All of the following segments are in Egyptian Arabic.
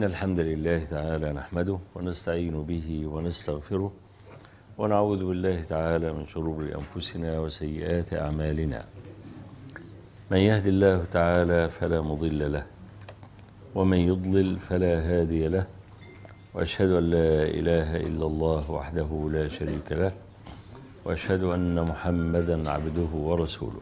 الحمد لله تعالى نحمده ونستعين به ونستغفره ونعوذ بالله تعالى من شرور أنفسنا وسيئات أعمالنا من يهد الله تعالى فلا مضل له ومن يضلل فلا هادي له وأشهد أن لا إله إلا الله وحده لا شريك له وأشهد أن محمدا عبده ورسوله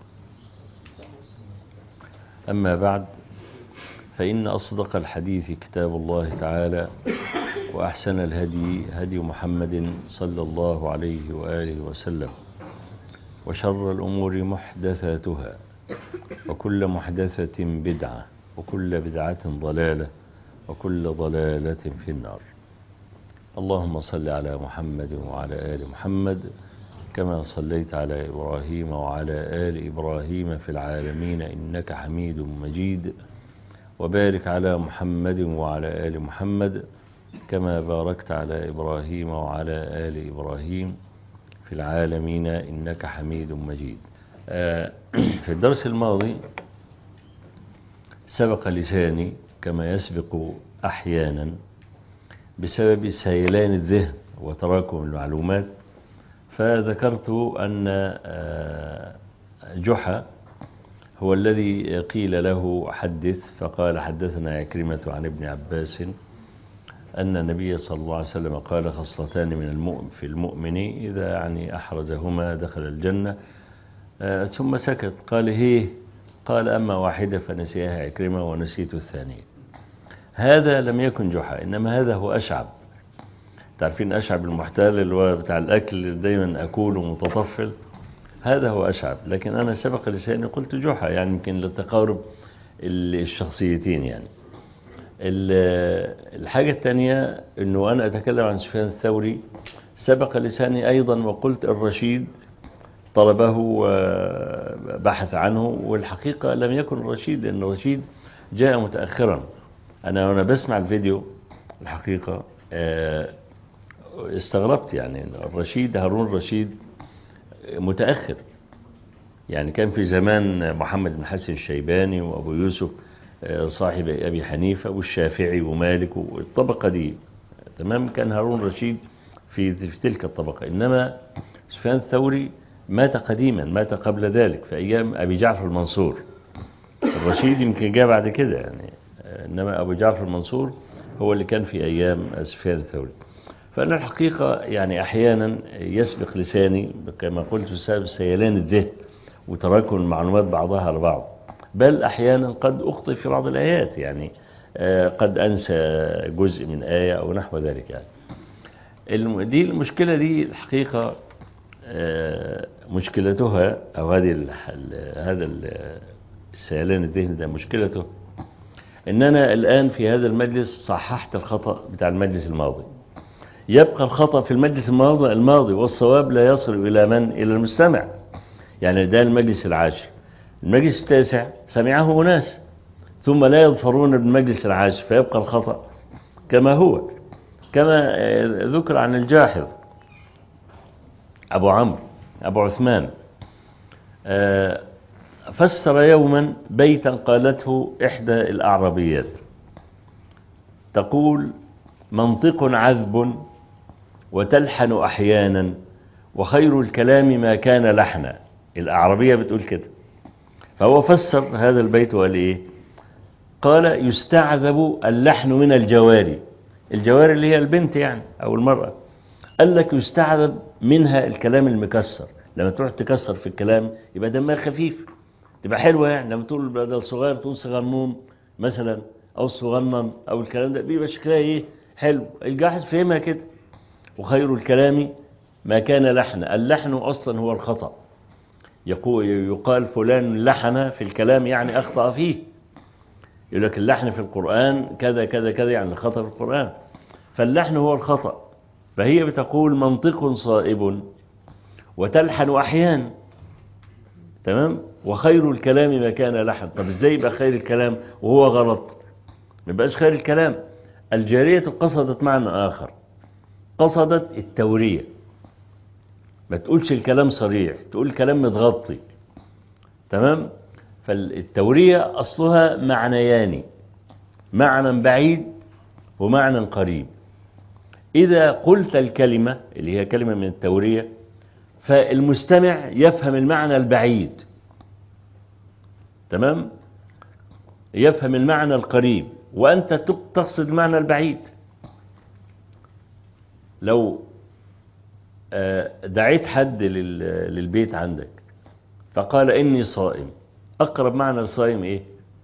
أما بعد فإن أصدق الحديث كتاب الله تعالى وأحسن الهدي هدي محمد صلى الله عليه وآله وسلم وشر الأمور محدثاتها وكل محدثة بدعة وكل بدعة ضلالة وكل ضلالة في النار اللهم صل على محمد وعلى آل محمد كما صليت على إبراهيم وعلى آل إبراهيم في العالمين إنك حميد مجيد وبارك على محمد وعلى آل محمد كما باركت على إبراهيم وعلى آل إبراهيم في العالمين إنك حميد مجيد في الدرس الماضي سبق لساني كما يسبق أحيانا بسبب سيلان الذهن وتراكم المعلومات فذكرت أن جحا هو الذي قيل له حدث فقال حدثنا عكرمة عن ابن عباس أن النبي صلى الله عليه وسلم قال خصلتان من المؤمن في المؤمن إذا يعني أحرزهما دخل الجنة ثم سكت قال هيه قال أما واحدة فنسيها عكرمة ونسيت الثانية هذا لم يكن جحا إنما هذا هو أشعب تعرفين أشعب المحتال اللي هو بتاع الأكل دايما أكول ومتطفل هذا هو أشعب لكن أنا سبق لساني قلت جحا يعني يمكن للتقارب الشخصيتين يعني الحاجة الثانية أنه أنا أتكلم عن سفيان الثوري سبق لساني أيضا وقلت الرشيد طلبه وبحث عنه والحقيقة لم يكن الرشيد لأن الرشيد جاء متأخرا أنا وأنا بسمع الفيديو الحقيقة استغربت يعني الرشيد هارون الرشيد متأخر يعني كان في زمان محمد بن حسن الشيباني وأبو يوسف صاحب أبي حنيفة والشافعي ومالك والطبقة دي تمام كان هارون رشيد في, في تلك الطبقة إنما سفيان الثوري مات قديما مات قبل ذلك في أيام أبي جعفر المنصور الرشيد يمكن جاء بعد كده يعني إنما أبو جعفر المنصور هو اللي كان في أيام سفيان الثوري فأنا الحقيقة يعني أحيانا يسبق لساني كما قلت بسبب سيلان الذهن وتراكم المعلومات بعضها على بعض بل أحيانا قد أخطئ في بعض الآيات يعني قد أنسى جزء من آية أو نحو ذلك يعني دي المشكلة دي الحقيقة مشكلتها أو هذه هذا السيلان الذهن ده مشكلته إن أنا الآن في هذا المجلس صححت الخطأ بتاع المجلس الماضي يبقى الخطأ في المجلس الماضي الماضي والصواب لا يصل إلى من إلى المستمع يعني ده المجلس العاشر المجلس التاسع سمعه أناس ثم لا يظفرون بالمجلس العاشر فيبقى الخطأ كما هو كما ذكر عن الجاحظ أبو عمرو أبو عثمان فسر يوما بيتا قالته إحدى الأعربيات تقول منطق عذب وتلحن أحيانا وخير الكلام ما كان لحنا الأعربية بتقول كده فهو فسر هذا البيت وقال إيه قال يستعذب اللحن من الجواري الجواري اللي هي البنت يعني أو المرأة قال لك يستعذب منها الكلام المكسر لما تروح تكسر في الكلام يبقى دمها خفيف تبقى حلوة يعني لما تقول بدل صغير تقول صغنون مثلا أو صغنن أو الكلام ده بيبقى شكلها إيه حلو الجاحظ فهمها كده وخير الكلام ما كان لحنا اللحن أصلا هو الخطأ يقول يقال فلان لحن في الكلام يعني أخطأ فيه يقول لك اللحن في القرآن كذا كذا كذا يعني خطأ في القرآن فاللحن هو الخطأ فهي بتقول منطق صائب وتلحن أحيان تمام وخير الكلام ما كان لحن طب ازاي يبقى خير الكلام وهو غلط ما يبقاش خير الكلام الجارية قصدت معنى آخر قصدت التورية ما تقولش الكلام صريح تقول كلام متغطي تمام فالتورية أصلها معنيان معنى بعيد ومعنى قريب إذا قلت الكلمة اللي هي كلمة من التورية فالمستمع يفهم المعنى البعيد تمام يفهم المعنى القريب وأنت تقصد المعنى البعيد لو دعيت حد للبيت عندك فقال إني صائم أقرب معنى الصائم إيه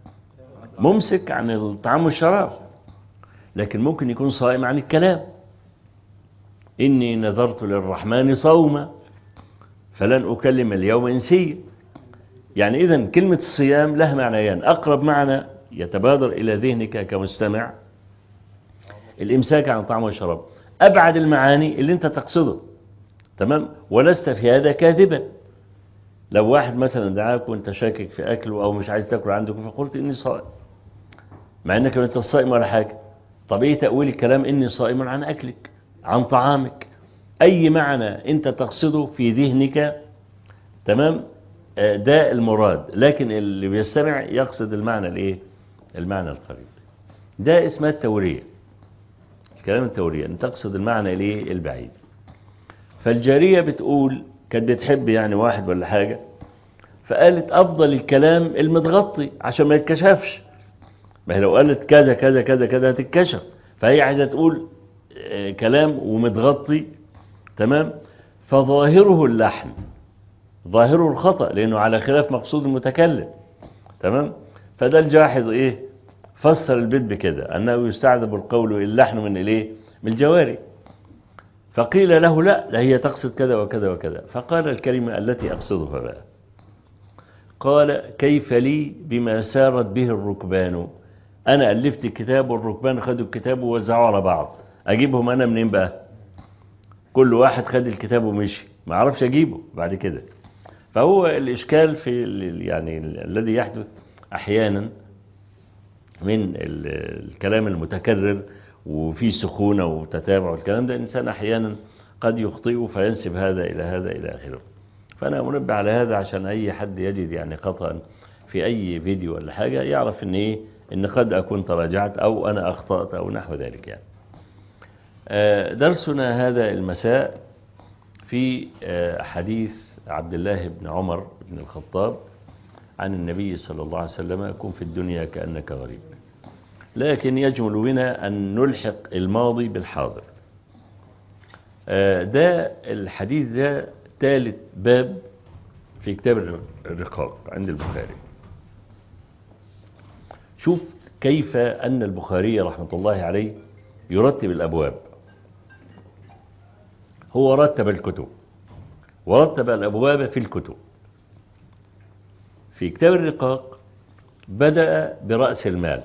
ممسك عن الطعام والشراب لكن ممكن يكون صائم عن الكلام إني نذرت للرحمن صوما فلن أكلم اليوم إنسيا يعني إذا كلمة الصيام لها معنيان أقرب معنى يتبادر إلى ذهنك كمستمع الإمساك عن الطعام والشراب أبعد المعاني اللي أنت تقصده تمام ولست في هذا كاذبا لو واحد مثلا دعاك وانت شاكك في أكله أو مش عايز تاكل عندك فقلت إني صائم مع إنك انت صائم ولا حاجة طب إيه تأويل الكلام إني صائم عن أكلك عن طعامك أي معنى أنت تقصده في ذهنك تمام ده المراد لكن اللي بيستمع يقصد المعنى الايه المعنى القريب ده اسمها التورية الكلام التورية ان تقصد المعنى الايه البعيد فالجارية بتقول كانت بتحب يعني واحد ولا حاجة فقالت افضل الكلام المتغطي عشان ما يتكشفش ما هي لو قالت كذا كذا كذا كذا هتتكشف فهي عايزة تقول كلام ومتغطي تمام فظاهره اللحن ظاهره الخطأ لأنه على خلاف مقصود المتكلم تمام فده الجاحظ إيه فسر البيت بكده أنه يستعذب القول اللحن من إليه من الجواري فقيل له لا لا هي تقصد كذا وكذا وكذا فقال الكلمة التي أقصدها بقى قال كيف لي بما سارت به الركبان أنا ألفت الكتاب والركبان خدوا الكتاب ووزعوه على بعض أجيبهم أنا منين بقى كل واحد خد الكتاب ومشي ما عرفش أجيبه بعد كده فهو الإشكال في يعني الذي يحدث أحيانا من الكلام المتكرر وفي سخونة وتتابع والكلام ده الإنسان أحيانا قد يخطئ فينسب هذا إلى هذا إلى آخره فأنا منبه على هذا عشان أي حد يجد يعني خطأ في أي فيديو ولا حاجة يعرف إن إيه إن قد أكون تراجعت أو أنا أخطأت أو نحو ذلك يعني درسنا هذا المساء في حديث عبد الله بن عمر بن الخطاب عن النبي صلى الله عليه وسلم كن في الدنيا كأنك غريب لكن يجمل بنا أن نلحق الماضي بالحاضر ده الحديث ده ثالث باب في كتاب الرقاق عند البخاري شوف كيف أن البخاري رحمة الله عليه يرتب الأبواب هو رتب الكتب ورتب الأبواب في الكتب في كتاب الرقاق بدأ برأس المال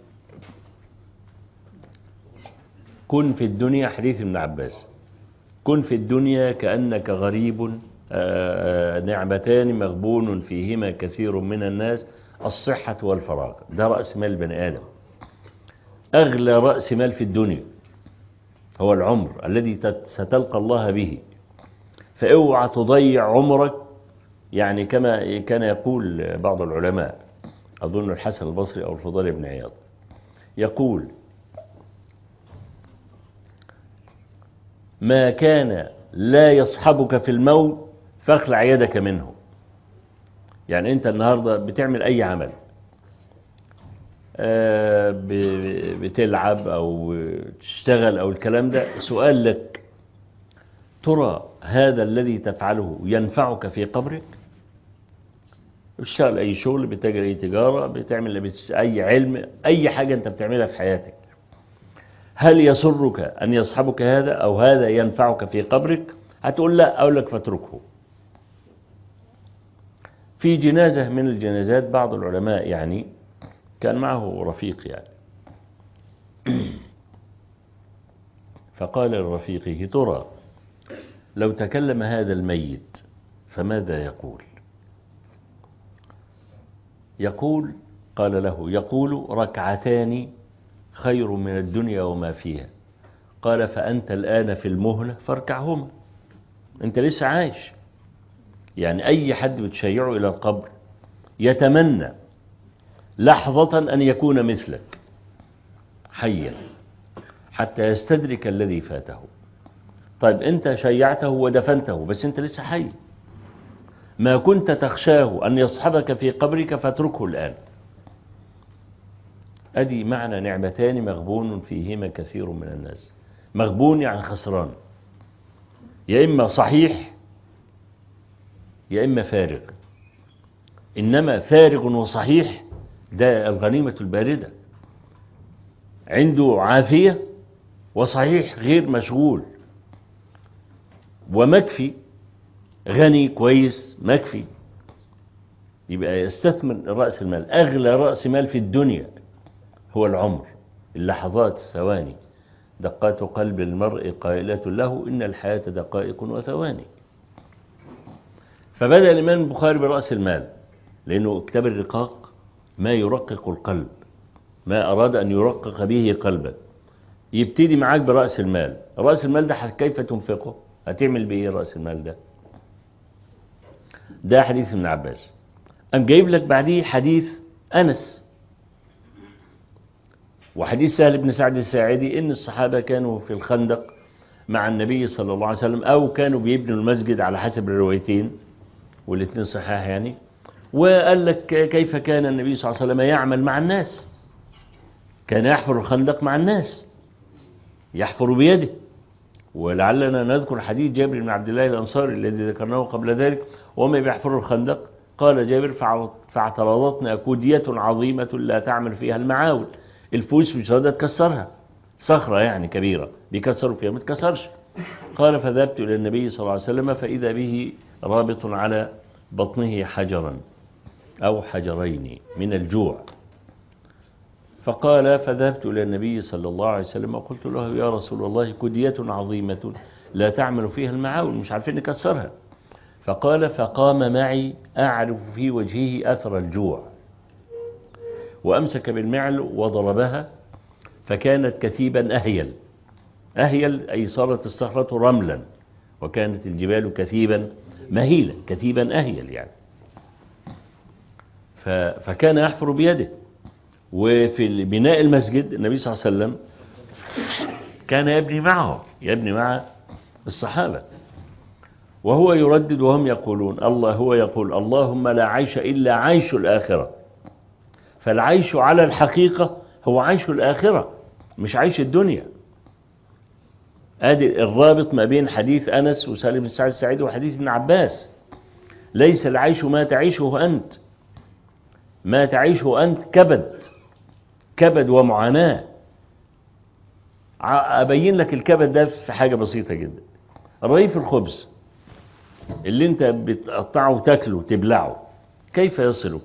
كن في الدنيا حديث ابن عباس كن في الدنيا كأنك غريب نعمتان مغبون فيهما كثير من الناس الصحة والفراغ ده رأس مال بني آدم أغلى رأس مال في الدنيا هو العمر الذي ستلقى الله به فاوعى تضيع عمرك يعني كما كان يقول بعض العلماء أظن الحسن البصري أو الفضيل بن عياض يقول ما كان لا يصحبك في الموت فاخلع يدك منه يعني أنت النهاردة بتعمل أي عمل بتلعب أو تشتغل أو الكلام ده سؤال لك ترى هذا الذي تفعله ينفعك في قبرك بتشتغل أي شغل بتجري أي تجارة بتعمل أي علم أي حاجة أنت بتعملها في حياتك هل يسرك أن يصحبك هذا أو هذا ينفعك في قبرك هتقول لا أقول لك فاتركه في جنازة من الجنازات بعض العلماء يعني كان معه رفيق يعني فقال لرفيقه ترى لو تكلم هذا الميت فماذا يقول يقول قال له يقول ركعتان خير من الدنيا وما فيها قال فأنت الآن في المهلة فاركعهما أنت لسه عايش يعني أي حد بتشيعه إلى القبر يتمنى لحظة أن يكون مثلك حيا حتى يستدرك الذي فاته طيب أنت شيعته ودفنته بس أنت لسه حي ما كنت تخشاه أن يصحبك في قبرك فاتركه الآن أدي معنى نعمتان مغبون فيهما كثير من الناس مغبون يعني خسران يا إما صحيح يا إما فارغ إنما فارغ وصحيح ده الغنيمة الباردة عنده عافية وصحيح غير مشغول ومكفي غني كويس مكفي يبقى يستثمر رأس المال أغلى رأس مال في الدنيا هو العمر اللحظات الثواني دقات قلب المرء قائلة له إن الحياة دقائق وثواني فبدأ الإمام البخاري برأس المال لأنه كتاب الرقاق ما يرقق القلب ما أراد أن يرقق به قلبا يبتدي معاك برأس المال رأس المال ده كيف تنفقه هتعمل بإيه رأس المال ده ده حديث ابن عباس أم جايب لك بعديه حديث أنس وحديث سهل بن سعد الساعدي إن الصحابة كانوا في الخندق مع النبي صلى الله عليه وسلم أو كانوا بيبنوا المسجد على حسب الروايتين والاثنين صحاح يعني وقال لك كيف كان النبي صلى الله عليه وسلم يعمل مع الناس كان يحفر الخندق مع الناس يحفر بيده ولعلنا نذكر حديث جابر بن عبد الله الأنصاري الذي ذكرناه قبل ذلك وما بيحفر الخندق قال جابر فاعترضتنا كودية عظيمة لا تعمل فيها المعاول الفوس مش راضية تكسرها صخرة يعني كبيرة بيكسروا فيها ما تكسرش قال فذهبت إلى النبي صلى الله عليه وسلم فإذا به رابط على بطنه حجرا أو حجرين من الجوع فقال فذهبت إلى النبي صلى الله عليه وسلم وقلت له يا رسول الله كدية عظيمة لا تعمل فيها المعاول مش عارفين نكسرها فقال فقام معي أعرف في وجهه أثر الجوع وأمسك بالمعل وضربها فكانت كثيبا أهيل أهيل أي صارت الصخرة رملا وكانت الجبال كثيبا مهيلا كثيبا أهيل يعني فكان يحفر بيده وفي بناء المسجد النبي صلى الله عليه وسلم كان يبني معه يبني مع الصحابة وهو يردد وهم يقولون الله هو يقول اللهم لا عيش إلا عيش الآخرة فالعيش على الحقيقة هو عيش الآخرة مش عيش الدنيا ادي الرابط ما بين حديث أنس وسالم بن سعد السعيد وحديث ابن عباس ليس العيش ما تعيشه أنت ما تعيشه أنت كبد كبد ومعاناة أبين لك الكبد ده في حاجة بسيطة جدا رغيف الخبز اللي انت بتقطعه وتاكله تبلعه كيف يصلك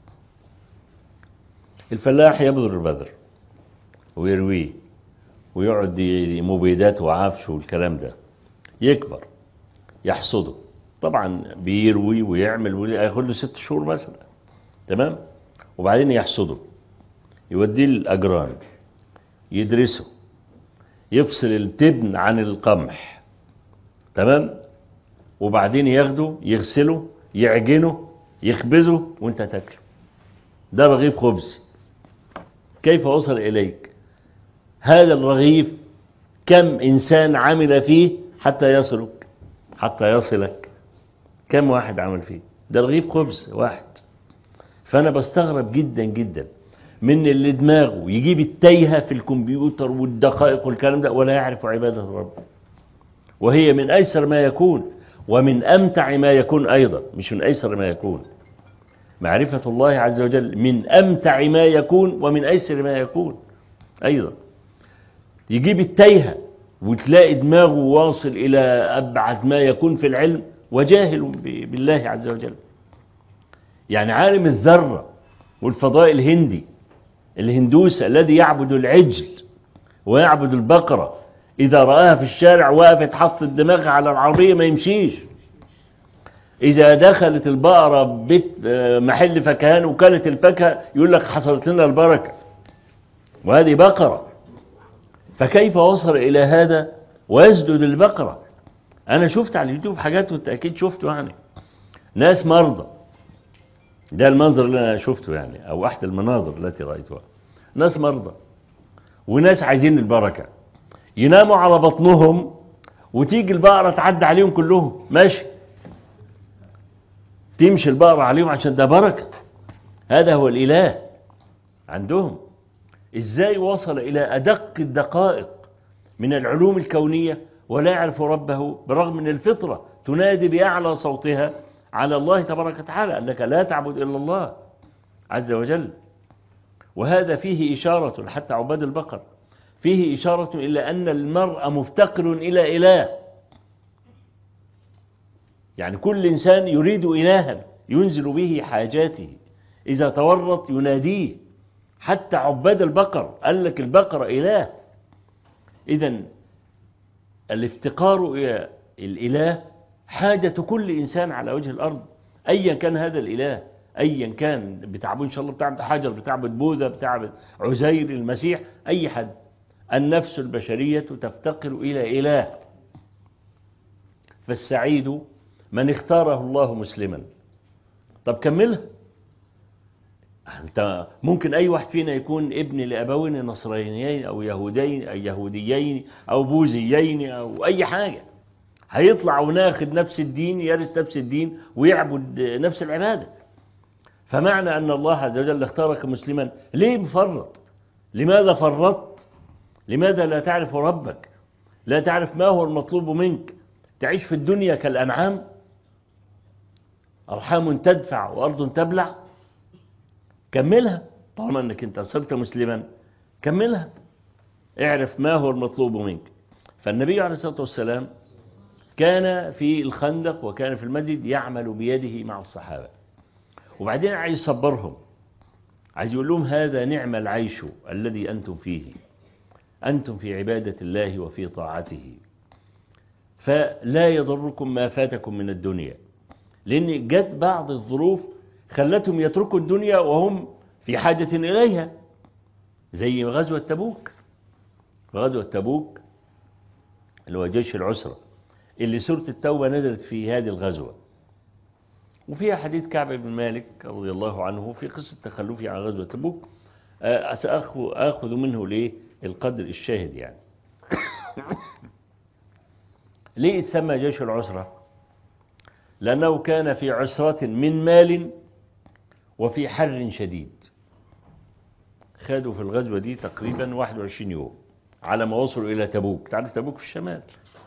الفلاح يبذر البذر ويرويه ويقعد مبيدات وعفش والكلام ده يكبر يحصده طبعا بيروي ويعمل وياخد له ست شهور مثلا تمام وبعدين يحصده يوديه الأجران يدرسه يفصل التبن عن القمح تمام وبعدين ياخده يغسله يعجنه يخبزه وانت تاكله ده رغيف خبز كيف وصل إليك هذا الرغيف كم إنسان عمل فيه حتى يصلك حتى يصلك كم واحد عمل فيه ده رغيف خبز واحد فأنا بستغرب جدا جدا من اللي دماغه يجيب التايهة في الكمبيوتر والدقائق والكلام ده ولا يعرف عبادة الرب وهي من أيسر ما يكون ومن أمتع ما يكون أيضا مش من أيسر ما يكون معرفة الله عز وجل من أمتع ما يكون ومن أيسر ما يكون أيضا يجيب التايهة وتلاقي دماغه واصل إلى أبعد ما يكون في العلم وجاهل بالله عز وجل يعني عالم الذرة والفضاء الهندي الهندوس الذي يعبد العجل ويعبد البقرة إذا رآها في الشارع وقفت حط الدماغ على العربية ما يمشيش إذا دخلت البقرة بيت محل فكهان وكلت الفاكهة يقول لك حصلت لنا البركة وهذه بقرة فكيف وصل إلى هذا ويسجد البقرة أنا شفت على اليوتيوب حاجات وانت أكيد شفته يعني ناس مرضى ده المنظر اللي أنا شفته يعني أو أحد المناظر التي رأيتها ناس مرضى وناس عايزين البركة يناموا على بطنهم وتيجي البقرة تعدي عليهم كلهم ماشي تمشي البقرة عليهم عشان ده بركة هذا هو الإله عندهم إزاي وصل إلى أدق الدقائق من العلوم الكونية ولا يعرف ربه برغم من الفطرة تنادي بأعلى صوتها على الله تبارك وتعالى أنك لا تعبد إلا الله عز وجل وهذا فيه إشارة حتى عباد البقر فيه إشارة إلى أن المرء مفتقر إلى إله يعني كل إنسان يريد إلها ينزل به حاجاته إذا تورط يناديه حتى عباد البقر قال لك البقرة إله إذا الافتقار إلى الإله حاجة كل إنسان على وجه الأرض أيا كان هذا الإله أيا كان بتعبد إن شاء الله بتعبد حجر بتعبد بوذا بتعبد عزير المسيح أي حد النفس البشرية تفتقر إلى إله فالسعيد من اختاره الله مسلما طب كملها انت ممكن اي واحد فينا يكون ابن لابوين نصرانيين او يهودين او يهوديين او بوذيين او اي حاجه هيطلع وناخد نفس الدين يرث نفس الدين ويعبد نفس العباده فمعنى ان الله عز وجل اختارك مسلما ليه مفرط لماذا فرطت لماذا لا تعرف ربك لا تعرف ما هو المطلوب منك تعيش في الدنيا كالانعام ارحام تدفع وارض تبلع كملها طالما انك انت صرت مسلما كملها اعرف ما هو المطلوب منك فالنبي عليه الصلاة والسلام كان في الخندق وكان في المسجد يعمل بيده مع الصحابة وبعدين عايز يصبرهم عايز يقول لهم هذا نعم العيش الذي أنتم فيه أنتم في عبادة الله وفي طاعته فلا يضركم ما فاتكم من الدنيا لأن جت بعض الظروف خلتهم يتركوا الدنيا وهم في حاجة إليها زي غزوة تبوك غزوة تبوك اللي هو جيش العسرة اللي سورة التوبة نزلت في هذه الغزوة وفيها حديث كعب بن مالك رضي الله عنه في قصة تخلفه عن غزوة تبوك سأخذ منه ليه القدر الشاهد يعني ليه اتسمى جيش العسرة لأنه كان في عسرة من مال وفي حر شديد خدوا في الغزوة دي تقريبا 21 يوم على ما وصلوا إلى تبوك تعرف تبوك في الشمال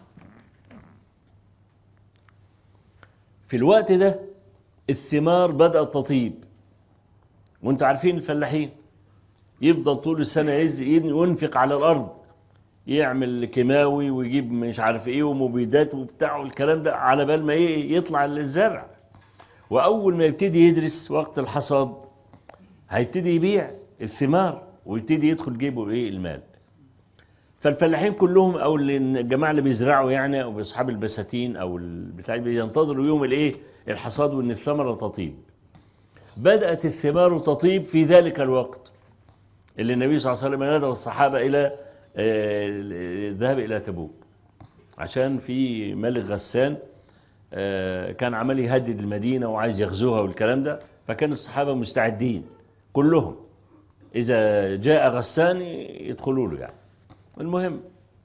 في الوقت ده الثمار بدأت تطيب وانتوا عارفين الفلاحين يفضل طول السنة ينفق على الأرض يعمل كيماوي ويجيب مش عارف ايه ومبيدات وبتاع والكلام ده على بال ما يطلع الزرع وأول ما يبتدي يدرس وقت الحصاد هيبتدي يبيع الثمار ويبتدي يدخل جيبه ايه المال فالفلاحين كلهم او الجماعه اللي بيزرعوا يعني او اصحاب البساتين او البتاع بينتظروا يوم الايه الحصاد وان الثمره تطيب بدات الثمار تطيب في ذلك الوقت اللي النبي صلى الله عليه وسلم نادى الصحابه الى الذهاب الى تبوك عشان في ملك غسان كان عمال يهدد المدينة وعايز يغزوها والكلام ده فكان الصحابة مستعدين كلهم إذا جاء غسان يدخلوا له يعني المهم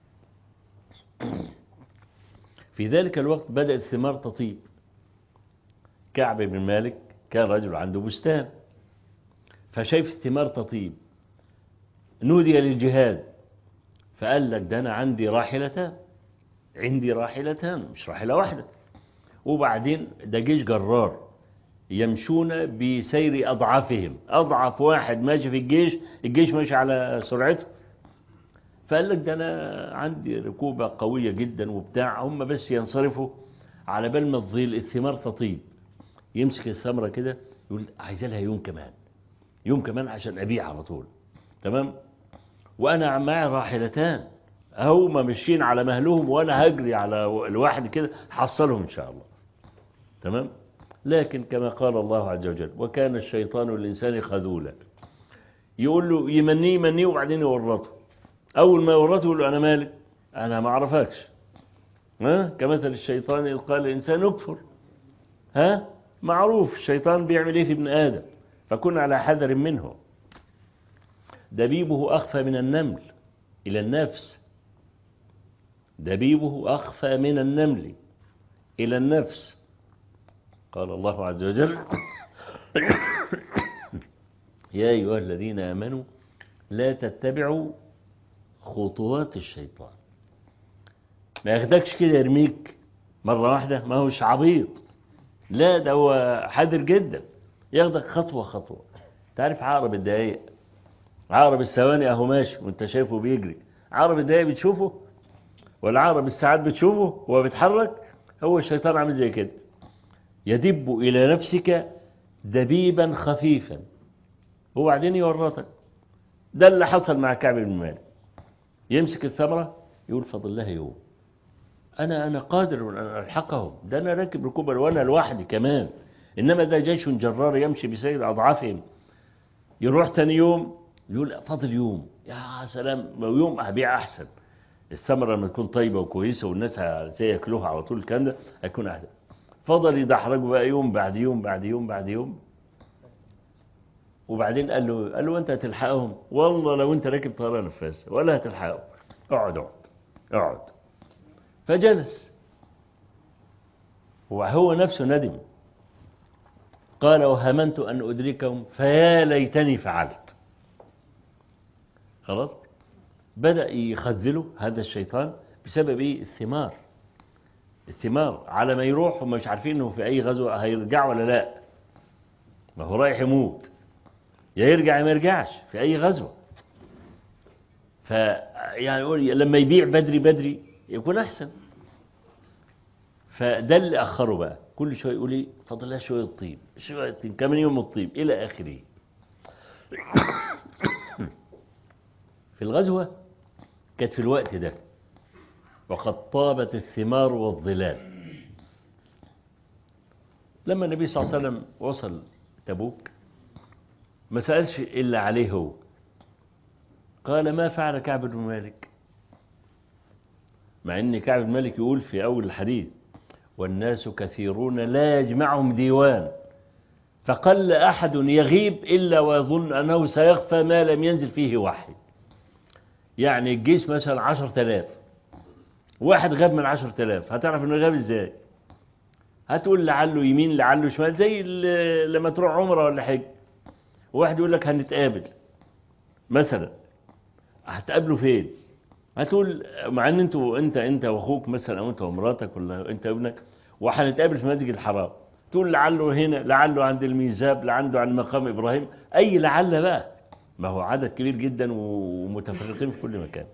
في ذلك الوقت بدأت الثمار تطيب كعب بن مالك كان رجل عنده بستان فشايف الثمار تطيب نودي للجهاد فقال لك ده أنا عندي راحلتان عندي راحلتان مش راحلة واحدة وبعدين ده جيش جرار يمشون بسير أضعافهم أضعف واحد ماشي في الجيش الجيش ماشي على سرعته فقال لك ده أنا عندي ركوبة قوية جدا وبتاع هم بس ينصرفوا على بال ما الظل الثمار تطيب يمسك الثمرة كده يقول عايز لها يوم كمان يوم كمان عشان أبيع على طول تمام وأنا معي راحلتان هم ماشيين على مهلهم وأنا هجري على الواحد كده حصلهم إن شاء الله تمام لكن كما قال الله عز وجل وكان الشيطان للإنسان خذولا يقول له يمنيه يمنيه وبعدين يورطه أول ما يورطه يقول له أنا مالك أنا ما أعرفكش ها كمثل الشيطان إذ قال الإنسان اكفر ها معروف الشيطان بيعمل إيه في ابن آدم فكن على حذر منه دبيبه أخفى من النمل إلى النفس دبيبه أخفى من النمل إلى النفس قال الله عز وجل يا أيها الذين آمنوا لا تتبعوا خطوات الشيطان ما ياخدكش كده يرميك مرة واحدة ما هوش عبيط لا ده هو حذر جدا ياخدك خطوة خطوة تعرف عقرب الدقايق عقرب الثواني اهو ماشي وانت شايفه بيجري عقرب الدقايق بتشوفه ولا عقرب الساعات بتشوفه وهو بيتحرك هو الشيطان عامل زي كده يدب إلى نفسك دبيبا خفيفا وبعدين يورطك ده اللي حصل مع كعب بن مالك يمسك الثمرة يقول فضل لها يوم أنا أنا قادر أن ألحقهم ده أنا راكب ركوبا وأنا لوحدي كمان إنما ده جيش جرار يمشي بسير أضعافهم يروح تاني يوم يقول فاضل يوم يا سلام لو يوم هبيع أحسن الثمرة لما تكون طيبة وكويسة والناس هياكلوها على طول الكلام ده هيكون أحسن فضل يدحرجوا بقى يوم بعد يوم بعد يوم بعد يوم وبعدين قال له قال له انت هتلحقهم والله لو انت راكب طياره نفاثه ولا هتلحقهم اقعد اقعد اقعد فجلس وهو نفسه ندم قال وهمنت ان ادركهم فيا ليتني فعلت خلاص بدا يخذله هذا الشيطان بسبب ايه الثمار الثمار على ما يروح هم مش عارفين انه في اي غزوه هيرجع ولا لا ما هو رايح يموت يا يرجع يا ما يرجعش في اي غزوه ف يعني يقول لما يبيع بدري بدري يكون احسن فده اللي اخره بقى كل شويه يقول لي فاضل لها شويه طيب شويه طيب كمان يوم الطيب الى اخره في الغزوه كانت في الوقت ده وقد طابت الثمار والظلال لما النبي صلى الله عليه وسلم وصل تبوك ما سألش إلا عليه هو قال ما فعل كعب بن مالك مع أن كعب بن مالك يقول في أول الحديث والناس كثيرون لا يجمعهم ديوان فقل أحد يغيب إلا ويظن أنه سيخفى ما لم ينزل فيه وحي يعني الجيش مثلا عشر تلاف واحد غاب من عشر تلاف هتعرف انه غاب ازاي هتقول لعله يمين لعله شمال زي لما تروح عمره ولا حاجه واحد يقول لك هنتقابل مثلا هتقابله فين هتقول مع ان انتوا انت انت واخوك مثلا او انت ومراتك ولا انت وابنك وهنتقابل في مسجد الحرام تقول لعله هنا لعله عند الميزاب لعله عند مقام ابراهيم اي لعل بقى ما هو عدد كبير جدا ومتفرقين في كل مكان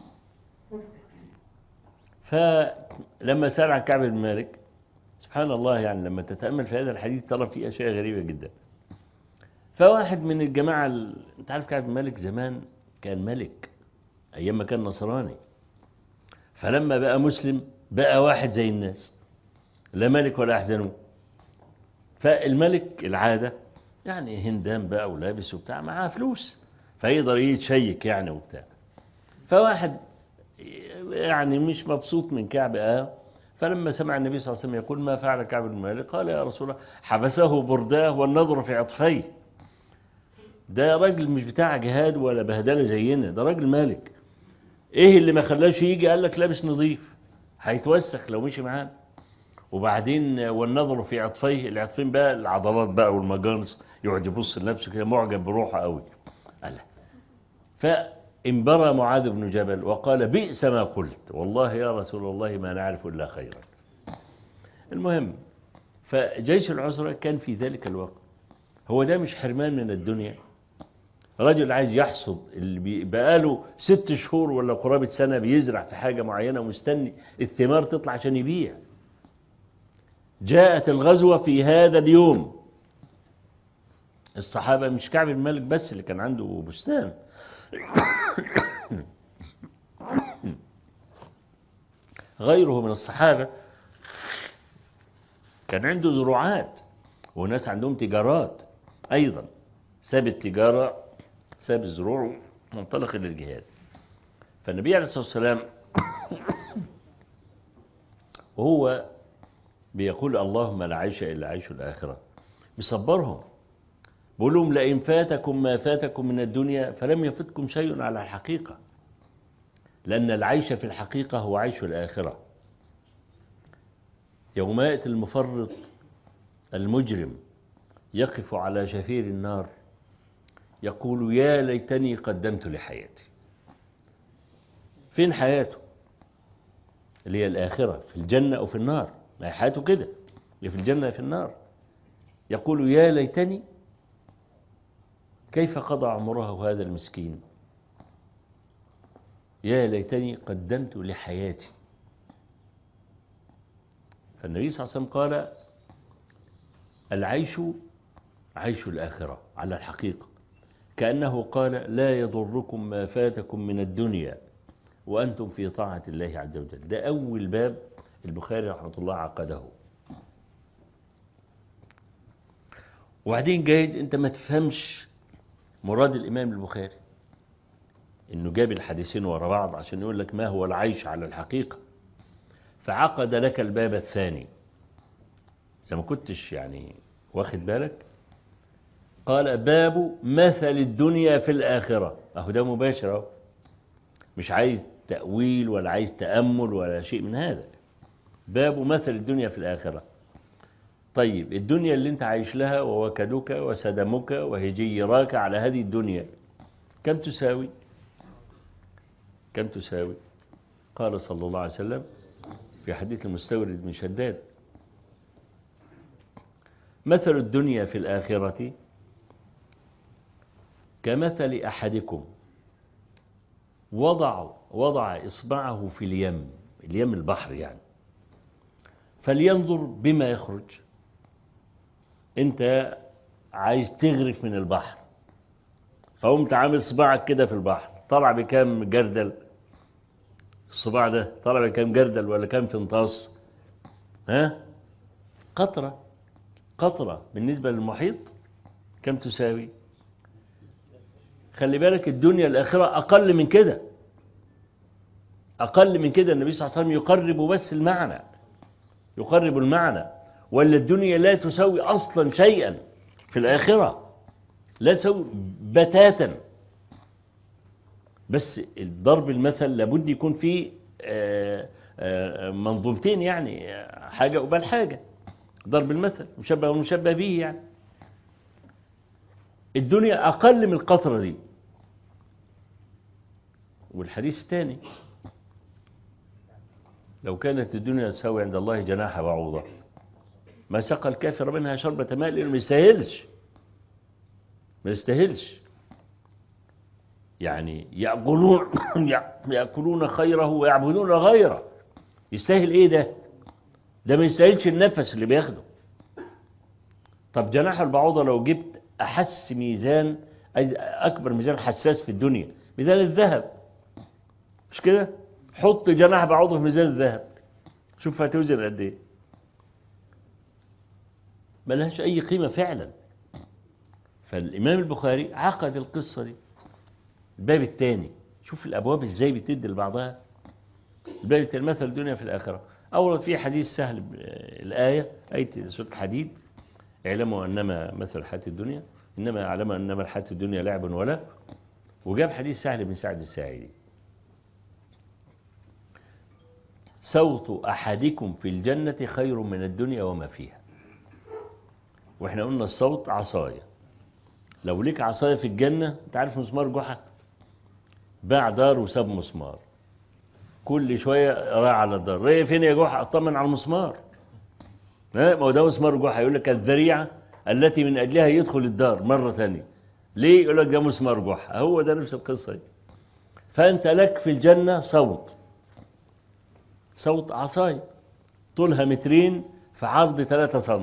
فلما سأل عن كعب بن مالك سبحان الله يعني لما تتأمل في هذا الحديث ترى فيه أشياء غريبة جدا فواحد من الجماعة ال... انت عارف كعب بن مالك زمان كان ملك أيام ما كان نصراني فلما بقى مسلم بقى واحد زي الناس لا ملك ولا أحزنه فالملك العادة يعني هندام بقى ولابس وبتاع معاه فلوس فيقدر يتشيك يعني وبتاع فواحد يعني مش مبسوط من كعب آه فلما سمع النبي صلى الله عليه وسلم يقول ما فعل كعب بن مالك قال يا رسول الله حبسه برداه والنظر في عطفيه ده راجل مش بتاع جهاد ولا بهدله زينا ده راجل مالك ايه اللي ما خلاش يجي قال لك لابس نظيف هيتوسخ لو مشي معانا وبعدين والنظر في عطفيه العطفين بقى العضلات بقى والمجانس يقعد يبص لنفسه كده معجب بروحه قوي قال فانبرى معاذ بن جبل وقال بئس ما قلت والله يا رسول الله ما نعرف الا خيرا المهم فجيش العسرة كان في ذلك الوقت هو ده مش حرمان من الدنيا رجل عايز يحصد اللي بقاله ست شهور ولا قرابة سنة بيزرع في حاجة معينة ومستني الثمار تطلع عشان يبيع جاءت الغزوة في هذا اليوم الصحابة مش كعب الملك بس اللي كان عنده بستان غيره من الصحابة كان عنده زروعات وناس عندهم تجارات أيضا ساب التجارة ساب الزروع منطلق للجهاد فالنبي عليه الصلاة والسلام وهو بيقول اللهم لا عيش إلا عيش الآخرة بيصبرهم بيقول لهم لئن فاتكم ما فاتكم من الدنيا فلم يفتكم شيء على الحقيقة لأن العيش في الحقيقة هو عيش الآخرة يوم يأتي المفرط المجرم يقف على شفير النار يقول يا ليتني قدمت لحياتي فين حياته اللي هي الآخرة في الجنة أو في النار ما هي حياته كده اللي في الجنة في النار يقول يا ليتني كيف قضى عمره هذا المسكين يا ليتني قدمت لحياتي فالنبي صلى الله عليه وسلم قال العيش عيش الآخرة على الحقيقة كأنه قال لا يضركم ما فاتكم من الدنيا وأنتم في طاعة الله عز وجل ده أول باب البخاري رحمة الله عقده وبعدين جايز أنت ما تفهمش مراد الإمام البخاري إنه جاب الحديثين ورا بعض عشان يقول لك ما هو العيش على الحقيقة فعقد لك الباب الثاني إذا ما كنتش يعني واخد بالك قال باب مثل الدنيا في الآخرة أهو ده مباشر أهو مش عايز تأويل ولا عايز تأمل ولا شيء من هذا باب مثل الدنيا في الآخرة طيب الدنيا اللي انت عايش لها ووكدك وسدمك وهجيراك على هذه الدنيا كم تساوي كم تساوي قال صلى الله عليه وسلم في حديث المستورد من شداد مثل الدنيا في الآخرة كمثل أحدكم وضع وضع إصبعه في اليم اليم البحر يعني فلينظر بما يخرج انت عايز تغرف من البحر فقمت عامل صباعك كده في البحر طلع بكام جردل الصباع ده طلع بكام جردل ولا كام فنطاس ها قطرة قطرة بالنسبة للمحيط كم تساوي خلي بالك الدنيا الآخرة أقل من كده أقل من كده النبي صلى الله عليه وسلم يقرب بس المعنى يقرب المعنى ولا الدنيا لا تساوي أصلا شيئا في الآخرة لا تساوي بتاتا بس الضرب المثل لابد يكون فيه منظومتين يعني حاجة قبال حاجة ضرب المثل مشبه ومشبه به يعني الدنيا أقل من القطرة دي والحديث الثاني لو كانت الدنيا تساوي عند الله جناح بعوضة ما سقى الكافر منها شربة ماء لأنه ما يستاهلش ما يستاهلش يعني يأكلون يأكلون خيره ويعبدون غيره يستاهل ايه ده ده ما يستاهلش النفس اللي بياخده طب جناح البعوضة لو جبت أحس ميزان أكبر ميزان حساس في الدنيا ميزان الذهب مش كده حط جناح بعوضة في ميزان الذهب شوف هتوزن قد ايه ملهاش أي قيمة فعلا فالإمام البخاري عقد القصة دي الباب الثاني شوف الأبواب إزاي بتدي لبعضها الباب الثاني مثل الدنيا في الآخرة أورد فيه حديث سهل الآية آية سورة الحديد اعلموا أنما مثل الحياة الدنيا إنما اعلموا أنما الحياة الدنيا لعب ولا وجاب حديث سهل بن سعد الساعدي صوت أحدكم في الجنة خير من الدنيا وما فيها واحنا قلنا الصوت عصاية لو ليك عصاية في الجنة انت عارف مسمار جحا باع دار وساب مسمار كل شوية راح على الدار رايح فين يا جحا اطمن على المسمار ما هو ده مسمار جحا يقول لك الذريعة التي من أجلها يدخل الدار مرة ثانية ليه يقول لك ده مسمار جحا هو ده نفس القصة دي فأنت لك في الجنة صوت صوت عصاية طولها مترين في عرض 3 سم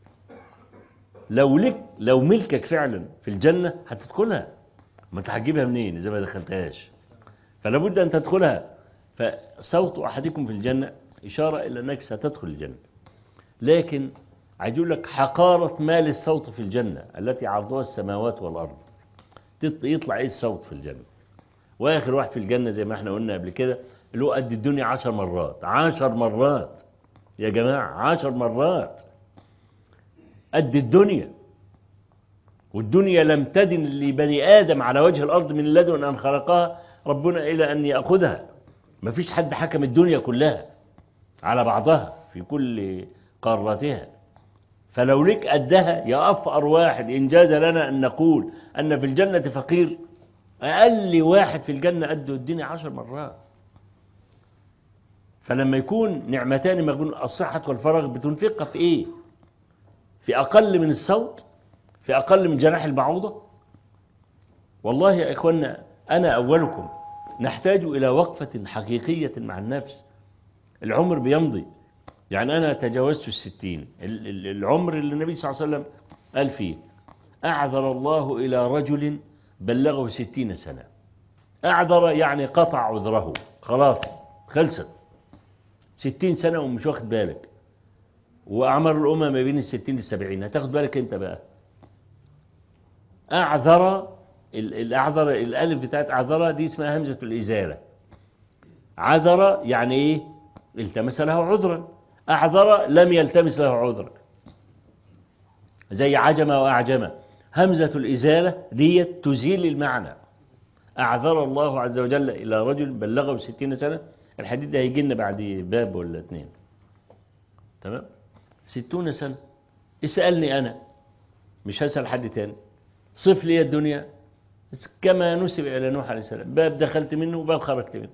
لو لك لو ملكك فعلا في الجنة هتدخلها ما انت هتجيبها منين إذا ما دخلتهاش فلا بد أن تدخلها فصوت أحدكم في الجنة إشارة إلى أنك ستدخل الجنة لكن عايز يقول لك حقارة مال الصوت في الجنة التي عرضها السماوات والأرض يطلع إيه الصوت في الجنة وآخر واحد في الجنة زي ما احنا قلنا قبل كده اللي هو قد الدنيا عشر مرات عشر مرات يا جماعة عشر مرات قد الدنيا والدنيا لم تدن لبني آدم على وجه الأرض من لدن أن خلقها ربنا إلى أن يأخذها مفيش حد حكم الدنيا كلها على بعضها في كل قاراتها فلو لك قدها يا أفقر واحد إن جاز لنا أن نقول أن في الجنة فقير أقل واحد في الجنة قده الدنيا عشر مرات فلما يكون نعمتان مغبون الصحة والفراغ بتنفقها في إيه في أقل من الصوت في أقل من جناح البعوضة والله يا إخوانا أنا أولكم نحتاج إلى وقفة حقيقية مع النفس العمر بيمضي يعني أنا تجاوزت الستين العمر اللي النبي صلى الله عليه وسلم قال فيه أعذر الله إلى رجل بلغه ستين سنة أعذر يعني قطع عذره خلاص خلصت ستين سنة ومش واخد بالك وأعمار الأمة ما بين الستين للسبعين هتاخد بالك أنت بقى أعذر الأعذر الألف بتاعت أعذر دي اسمها همزة الإزالة عذر يعني إيه التمس له عذرا أعذر لم يلتمس له عذرا زي عجم وأعجم همزة الإزالة دي تزيل المعنى أعذر الله عز وجل إلى رجل بلغه ستين سنة الحديث ده هيجي لنا بعد باب ولا اتنين تمام ستون سنة اسألني أنا مش هسأل حد تاني صف لي الدنيا كما نسب إلى نوح عليه السلام باب دخلت منه وباب خرجت منه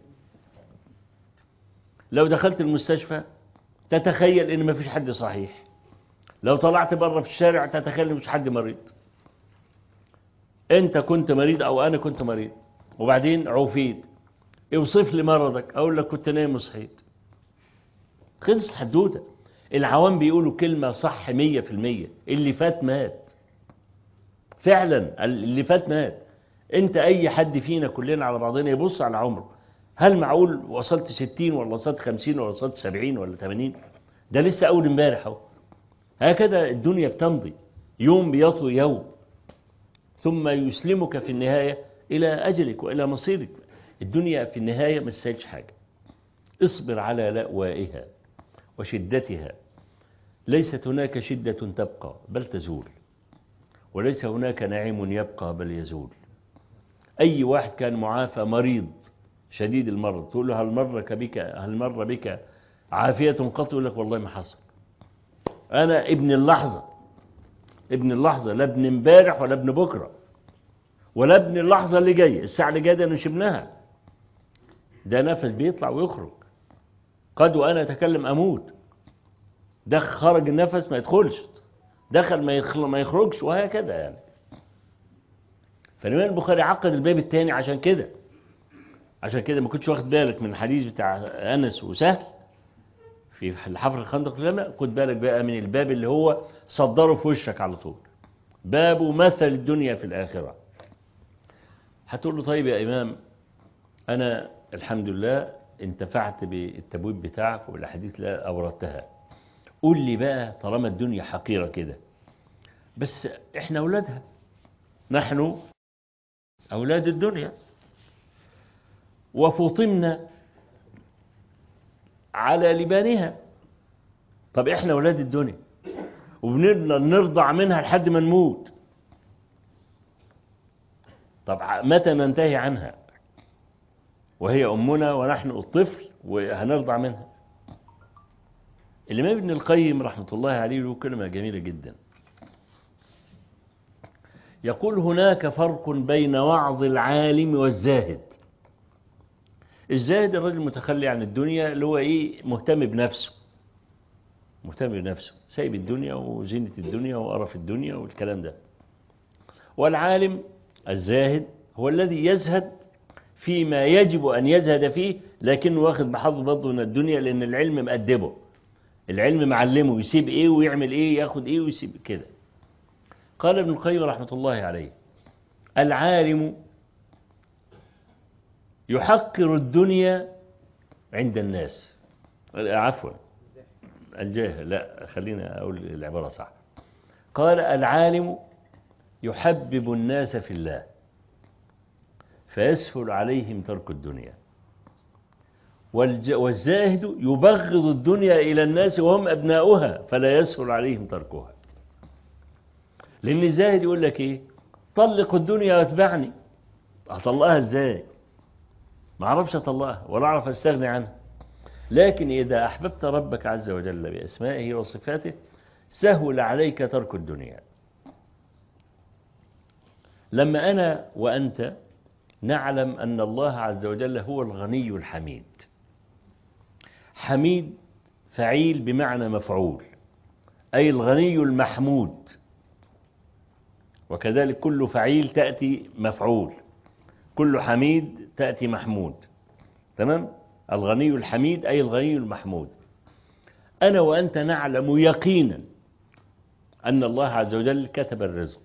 لو دخلت المستشفى تتخيل ان مفيش حد صحيح لو طلعت بره في الشارع تتخيل ان مفيش حد مريض انت كنت مريض او انا كنت مريض وبعدين عوفيت اوصف لي مرضك اقول لك كنت نايم وصحيت خلصت حدوته العوام بيقولوا كلمة صح مية في المية اللي فات مات فعلا اللي فات مات انت اي حد فينا كلنا على بعضنا يبص على عمره هل معقول وصلت ستين ولا وصلت خمسين ولا وصلت سبعين ولا ثمانين ده لسه اول امبارح اهو هكذا الدنيا بتمضي يوم بيطوي يوم ثم يسلمك في النهاية إلى أجلك وإلى مصيرك الدنيا في النهاية ما تساعدش حاجة اصبر على لأوائها وشدتها ليست هناك شدة تبقى بل تزول وليس هناك نعيم يبقى بل يزول أي واحد كان معافى مريض شديد المرض تقول له هل مر بك هل مر بك عافية قط يقول لك والله ما حصل أنا ابن اللحظة ابن اللحظة لا ابن امبارح ولا ابن بكرة ولا ابن اللحظة اللي جاية الساعة اللي جاية ده نشبناها ده نفس بيطلع ويخرج قد وأنا أتكلم أموت ده خرج النفس ما يدخلش دخل ما, يخل ما يخرجش وهكذا يعني فالإمام البخاري عقد الباب الثاني عشان كده عشان كده ما كنتش واخد بالك من الحديث بتاع أنس وسهل في الحفر الخندق لما خد بالك بقى من الباب اللي هو صدره في وشك على طول باب مثل الدنيا في الآخرة هتقول له طيب يا إمام أنا الحمد لله انتفعت بالتبويب بتاعك وبالأحاديث اللي أوردتها قول لي بقى طالما الدنيا حقيرة كده بس احنا أولادها نحن أولاد الدنيا وفطمنا على لبانها طب احنا أولاد الدنيا وبنرضع منها لحد ما نموت طب متى ننتهي عنها وهي أمنا ونحن الطفل وهنرضع منها الإمام ابن القيم رحمة الله عليه له كلمة جميلة جدا يقول هناك فرق بين وعظ العالم والزاهد الزاهد الرجل المتخلي عن الدنيا اللي هو ايه مهتم بنفسه مهتم بنفسه سايب الدنيا وزينة الدنيا وقرف الدنيا والكلام ده والعالم الزاهد هو الذي يزهد فيما يجب أن يزهد فيه لكنه واخد بحظ برضه من الدنيا لأن العلم مقدمه العلم معلمه يسيب ايه ويعمل ايه ياخد ايه ويسيب كده قال ابن القيم رحمة الله عليه العالم يحقر الدنيا عند الناس عفوا الجاهل لا خلينا أقول العبارة صح قال العالم يحبب الناس في الله فيسهل عليهم ترك الدنيا والزاهد يبغض الدنيا إلى الناس وهم أبناؤها فلا يسهل عليهم تركها لأن الزاهد يقول لك إيه طلق الدنيا واتبعني هطلقها إزاي ما أعرفش أطلقها ولا أعرف أستغني عنها لكن إذا أحببت ربك عز وجل بأسمائه وصفاته سهل عليك ترك الدنيا لما أنا وأنت نعلم أن الله عز وجل هو الغني الحميد حميد فعيل بمعنى مفعول أي الغني المحمود وكذلك كل فعيل تأتي مفعول كل حميد تأتي محمود تمام الغني الحميد أي الغني المحمود أنا وأنت نعلم يقينا أن الله عز وجل كتب الرزق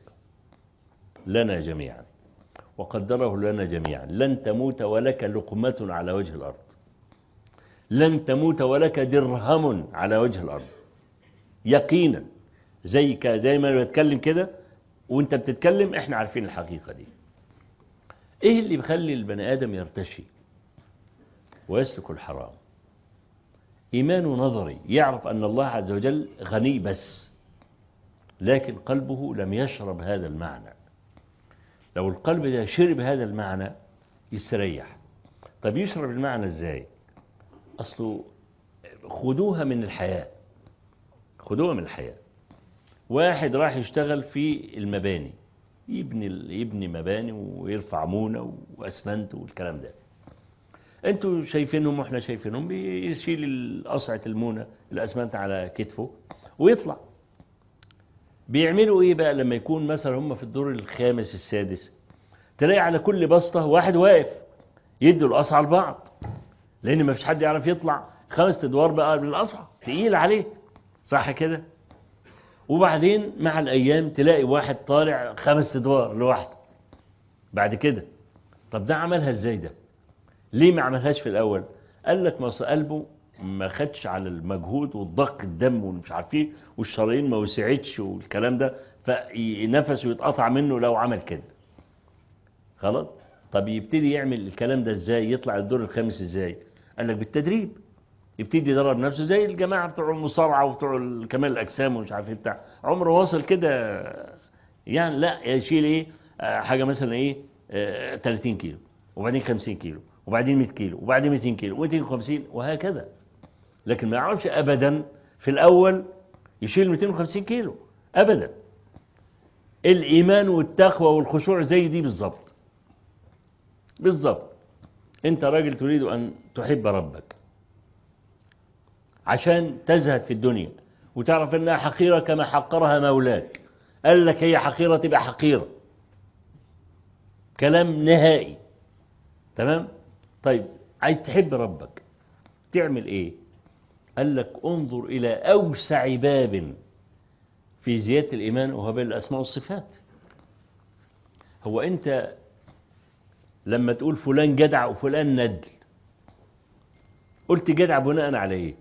لنا جميعا وقدره لنا جميعا لن تموت ولك لقمة على وجه الأرض لن تموت ولك درهم على وجه الأرض يقينا زي زي ما بتكلم كده وانت بتتكلم احنا عارفين الحقيقة دي ايه اللي بيخلي البني آدم يرتشي ويسلك الحرام إيمان نظري يعرف أن الله عز وجل غني بس لكن قلبه لم يشرب هذا المعنى لو القلب ده شرب هذا المعنى يستريح طب يشرب المعنى ازاي أصله خدوها من الحياة خدوها من الحياة واحد راح يشتغل في المباني يبني يبني مباني ويرفع مونة وأسمنت والكلام ده انتوا شايفينهم واحنا شايفينهم بيشيل قصعة المونة الأسمنت على كتفه ويطلع بيعملوا ايه بقى لما يكون مثلا هم في الدور الخامس السادس تلاقي على كل بسطة واحد واقف يدوا القصعة لبعض لأن ما فيش حد يعرف يطلع خمس أدوار بقى بالقصعة تقيل عليه صح كده وبعدين مع الأيام تلاقي واحد طالع خمس أدوار لوحده بعد كده طب ده عملها ازاي ده ليه ما عملهاش في الأول قال لك ما قلبه ما خدش على المجهود والضغط الدم ومش عارف ايه والشرايين ما وسعتش والكلام ده فنفسه يتقطع منه لو عمل كده خلاص طب يبتدي يعمل الكلام ده ازاي يطلع الدور الخامس ازاي قال لك بالتدريب يبتدي يدرب نفسه زي الجماعه بتوع المصارعه وبتوع كمال الاجسام ومش عارف ايه بتاع عمره واصل كده يعني لا يشيل ايه حاجه مثلا ايه 30 كيلو وبعدين 50 كيلو وبعدين 100 كيلو وبعدين 200 كيلو و250 وهكذا لكن ما يعرفش ابدا في الاول يشيل 250 كيلو ابدا الايمان والتقوى والخشوع زي دي بالظبط بالظبط انت راجل تريد ان تحب ربك عشان تزهد في الدنيا وتعرف انها حقيرة كما حقرها مولاك قال لك هي حقيرة تبقى حقيرة كلام نهائي تمام طيب عايز تحب ربك تعمل ايه قال لك انظر الى اوسع باب في زيادة الايمان وهو بين الاسماء والصفات هو انت لما تقول فلان جدع وفلان ندل قلت جدع بناء على ايه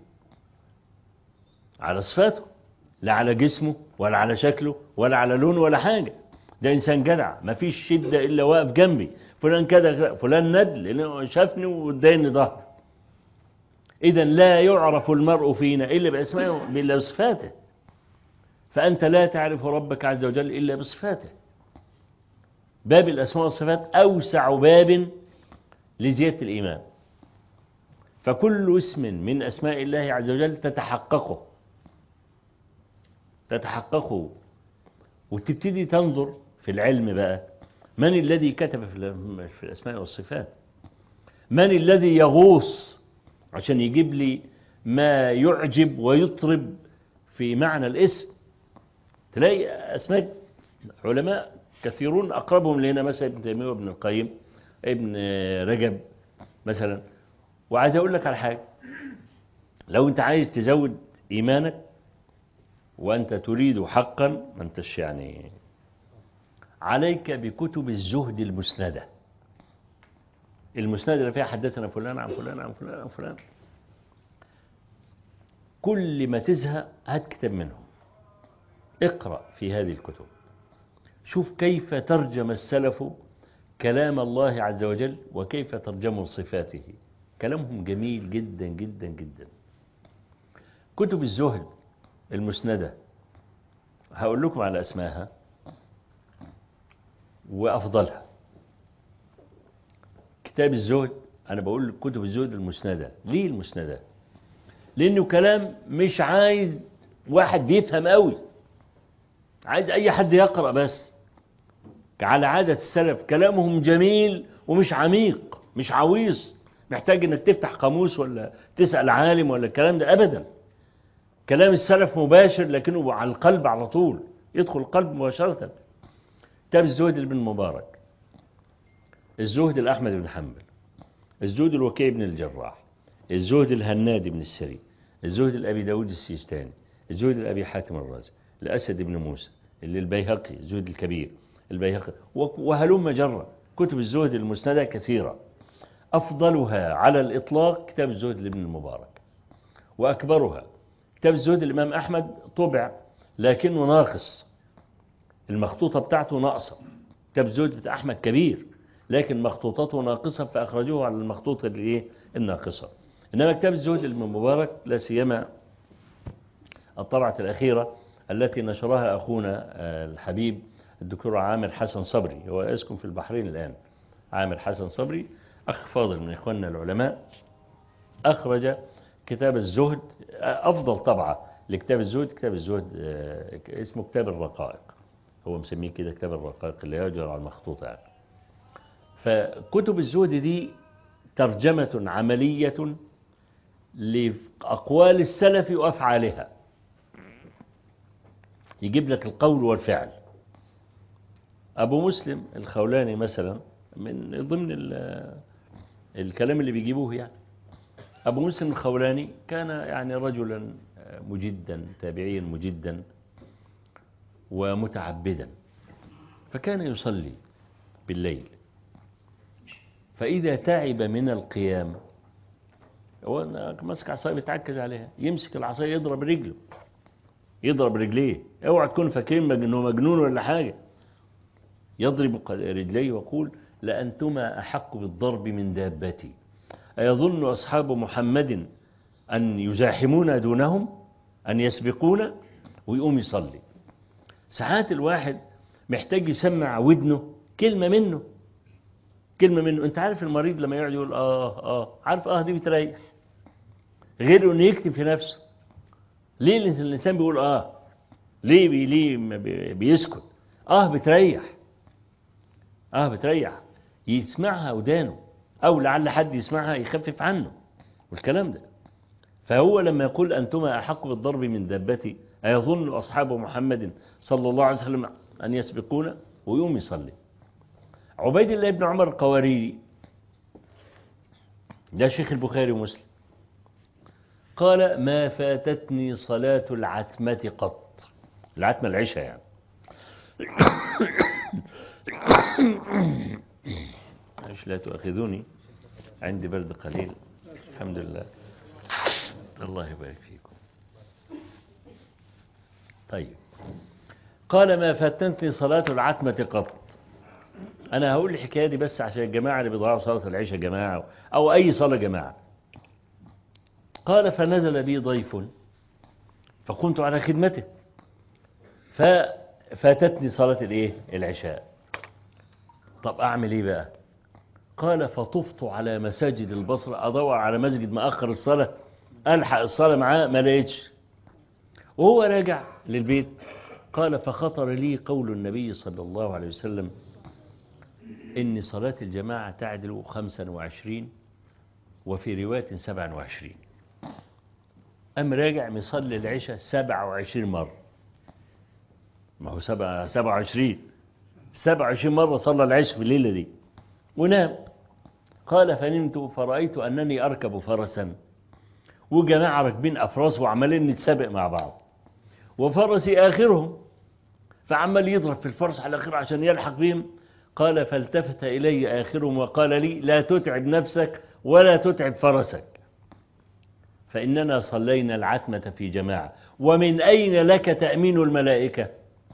على صفاته لا على جسمه ولا على شكله ولا على لونه ولا حاجة ده إنسان جدع ما فيش شدة إلا واقف جنبي فلان كده فلان ندل لأنه شافني واداني ظهر إذا لا يعرف المرء فينا إلا بأسمائه إلا بصفاته فأنت لا تعرف ربك عز وجل إلا بصفاته باب الأسماء والصفات أوسع باب لزيادة الإيمان فكل اسم من أسماء الله عز وجل تتحققه تتحققه وتبتدي تنظر في العلم بقى من الذي كتب في الأسماء والصفات من الذي يغوص عشان يجيب لي ما يعجب ويطرب في معنى الاسم تلاقي أسماء علماء كثيرون أقربهم لنا مثلا ابن تيمية وابن القيم ابن رجب مثلا وعايز أقول لك على حاجة لو أنت عايز تزود إيمانك وأنت تريد حقا ما أنتش يعني عليك بكتب الزهد المسندة المسندة اللي فيها حدثنا فلان عن فلان عن فلان عن فلان كل ما تزهق هات كتاب منهم اقرأ في هذه الكتب شوف كيف ترجم السلف كلام الله عز وجل وكيف ترجموا صفاته كلامهم جميل جدا جدا جدا كتب الزهد المسندة هقول لكم على أسمائها وأفضلها كتاب الزهد أنا بقول كتب الزهد المسندة ليه المسندة لأنه كلام مش عايز واحد بيفهم قوي عايز أي حد يقرأ بس على عادة السلف كلامهم جميل ومش عميق مش عويص محتاج انك تفتح قاموس ولا تسأل عالم ولا الكلام ده أبدا كلام السلف مباشر لكنه على القلب على طول يدخل القلب مباشرة كتاب الزهد لابن المبارك الزهد الأحمد بن حنبل الزهد الوكيع بن الجراح الزهد الهنادي بن السري الزهد الأبي داود السيستاني الزهد الأبي حاتم الرازي الأسد بن موسى اللي البيهقي الزهد الكبير البيهقي وهلم جرة كتب الزهد المسندة كثيرة أفضلها على الإطلاق كتاب الزهد لابن المبارك وأكبرها كتاب الزهد الإمام أحمد طبع لكنه ناقص المخطوطة بتاعته ناقصة كتاب الزهد بتاع أحمد كبير لكن مخطوطته ناقصة فأخرجوه على المخطوطة الإيه الناقصة إنما كتاب الزهد المبارك لا سيما الطبعة الأخيرة التي نشرها أخونا الحبيب الدكتور عامر حسن صبري هو يسكن في البحرين الآن عامر حسن صبري أخ فاضل من إخواننا العلماء أخرج كتاب الزهد أفضل طبعة لكتاب الزهد كتاب الزهد اسمه كتاب الرقائق هو مسميه كده كتاب الرقائق اللي يجر على المخطوطة يعني. فكتب الزهد دي ترجمة عملية لأقوال السلف وأفعالها يجيب لك القول والفعل أبو مسلم الخولاني مثلا من ضمن الكلام اللي بيجيبوه يعني أبو مسلم الخولاني كان يعني رجلا مجدا تابعيا مجدا ومتعبدا فكان يصلي بالليل فإذا تعب من القيام هو ماسك عصاية بيتعكز عليها يمسك العصاية يضرب رجله يضرب رجليه اوعى تكون فاكرين انه مجنون ولا حاجة يضرب رجليه ويقول لأنتما أحق بالضرب من دابتي أيظن أصحاب محمد أن يزاحمون دونهم أن يسبقون ويقوم يصلي ساعات الواحد محتاج يسمع ودنه كلمة منه كلمة منه انت عارف المريض لما يقعد يقول آه آه عارف آه دي بتريح غير انه يكتب في نفسه ليه الإنسان بيقول آه ليه بي ليه بيسكت آه بتريح آه بتريح يسمعها ودانه أو لعل حد يسمعها يخفف عنه والكلام ده فهو لما يقول أنتما أحق بالضرب من دابتي أيظن أصحاب محمد صلى الله عليه وسلم أن يسبقون ويوم يصلي عبيد الله بن عمر القواريري ده شيخ البخاري ومسلم قال ما فاتتني صلاة العتمة قط العتمة العشاء يعني معلش لا تؤاخذوني عندي برد قليل الحمد لله الله يبارك فيكم طيب قال ما فاتتني صلاة العتمة قط أنا هقول الحكاية دي بس عشان الجماعة اللي بيضيعوا صلاة العشاء جماعة أو أي صلاة جماعة قال فنزل بي ضيف فقمت على خدمته ففاتتني صلاة الايه العشاء طب أعمل إيه بقى قال فطفت على مساجد البصرة أدور على مسجد مأخر الصلاة ألحق الصلاة معاه ما لقيتش وهو راجع للبيت قال فخطر لي قول النبي صلى الله عليه وسلم إن صلاة الجماعة تعدل خمسا وعشرين وفي رواية سبعا وعشرين أم راجع مصلي العشاء سبعة وعشرين مرة ما هو سبعة, سبعة وعشرين سبعة وعشرين مرة صلى العشاء في الليلة دي ونام قال فنمت فرأيت أنني أركب فرسا وجماعة راكبين أفراس وعمالين نتسابق مع بعض وفرسي آخرهم فعمال يضرب في الفرس على آخر عشان يلحق بهم قال فالتفت إلي آخرهم وقال لي لا تتعب نفسك ولا تتعب فرسك فإننا صلينا العتمة في جماعة ومن أين لك تأمين الملائكة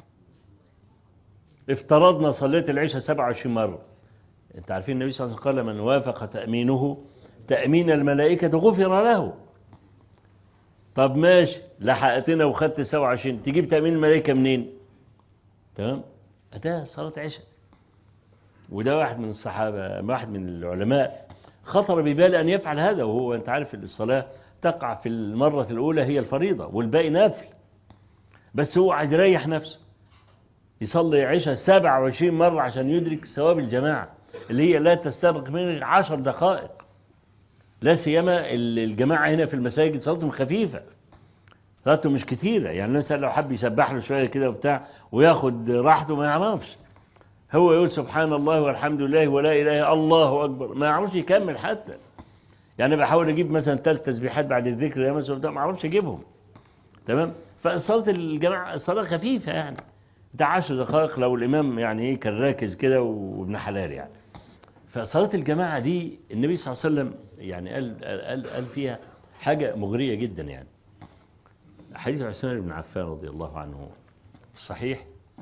افترضنا صليت العشاء 27 مرة انت عارفين النبي صلى الله عليه وسلم قال من وافق تأمينه تأمين الملائكة غفر له طب ماشي لحقتنا وخدت 27 تجيب تأمين الملائكة منين تمام ده صلاة عشاء وده واحد من الصحابة واحد من العلماء خطر بباله أن يفعل هذا وهو أنت عارف الصلاة تقع في المرة الأولى هي الفريضة والباقي نافل بس هو عايز يريح نفسه يصلي عشاء 27 مرة عشان يدرك ثواب الجماعة اللي هي لا تستغرق منه 10 دقائق لا سيما الجماعة هنا في المساجد صلاتهم خفيفة صلاتهم مش كتيرة يعني الإنسان لو حب يسبح له شوية كده وبتاع وياخد راحته ما يعرفش هو يقول سبحان الله والحمد لله ولا إله إلا الله أكبر ما يعرفش يكمل حتى يعني بحاول أجيب مثلا ثلاث تسبيحات بعد الذكر يا مثلا ما أعرفش أجيبهم تمام فصلاة الجماعة الصلاة خفيفة يعني بتاع 10 دقائق لو الإمام يعني إيه كان راكز كده وابن حلال يعني فصلاة الجماعة دي النبي صلى الله عليه وسلم يعني قال, قال, قال فيها حاجة مغرية جدا يعني حديث عثمان بن عفان رضي الله عنه صحيح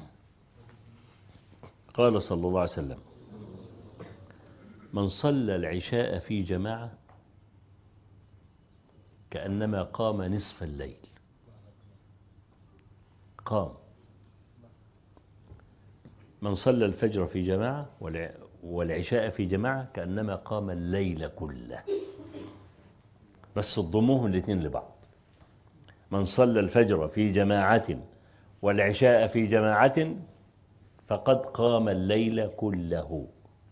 قال صلى الله عليه وسلم من صلى العشاء في جماعة كأنما قام نصف الليل قام من صلى الفجر في جماعة والعشاء في جماعة كأنما قام الليل كله بس تضموهم الاثنين لبعض من صلى الفجر في جماعة والعشاء في جماعة فقد قام الليل كله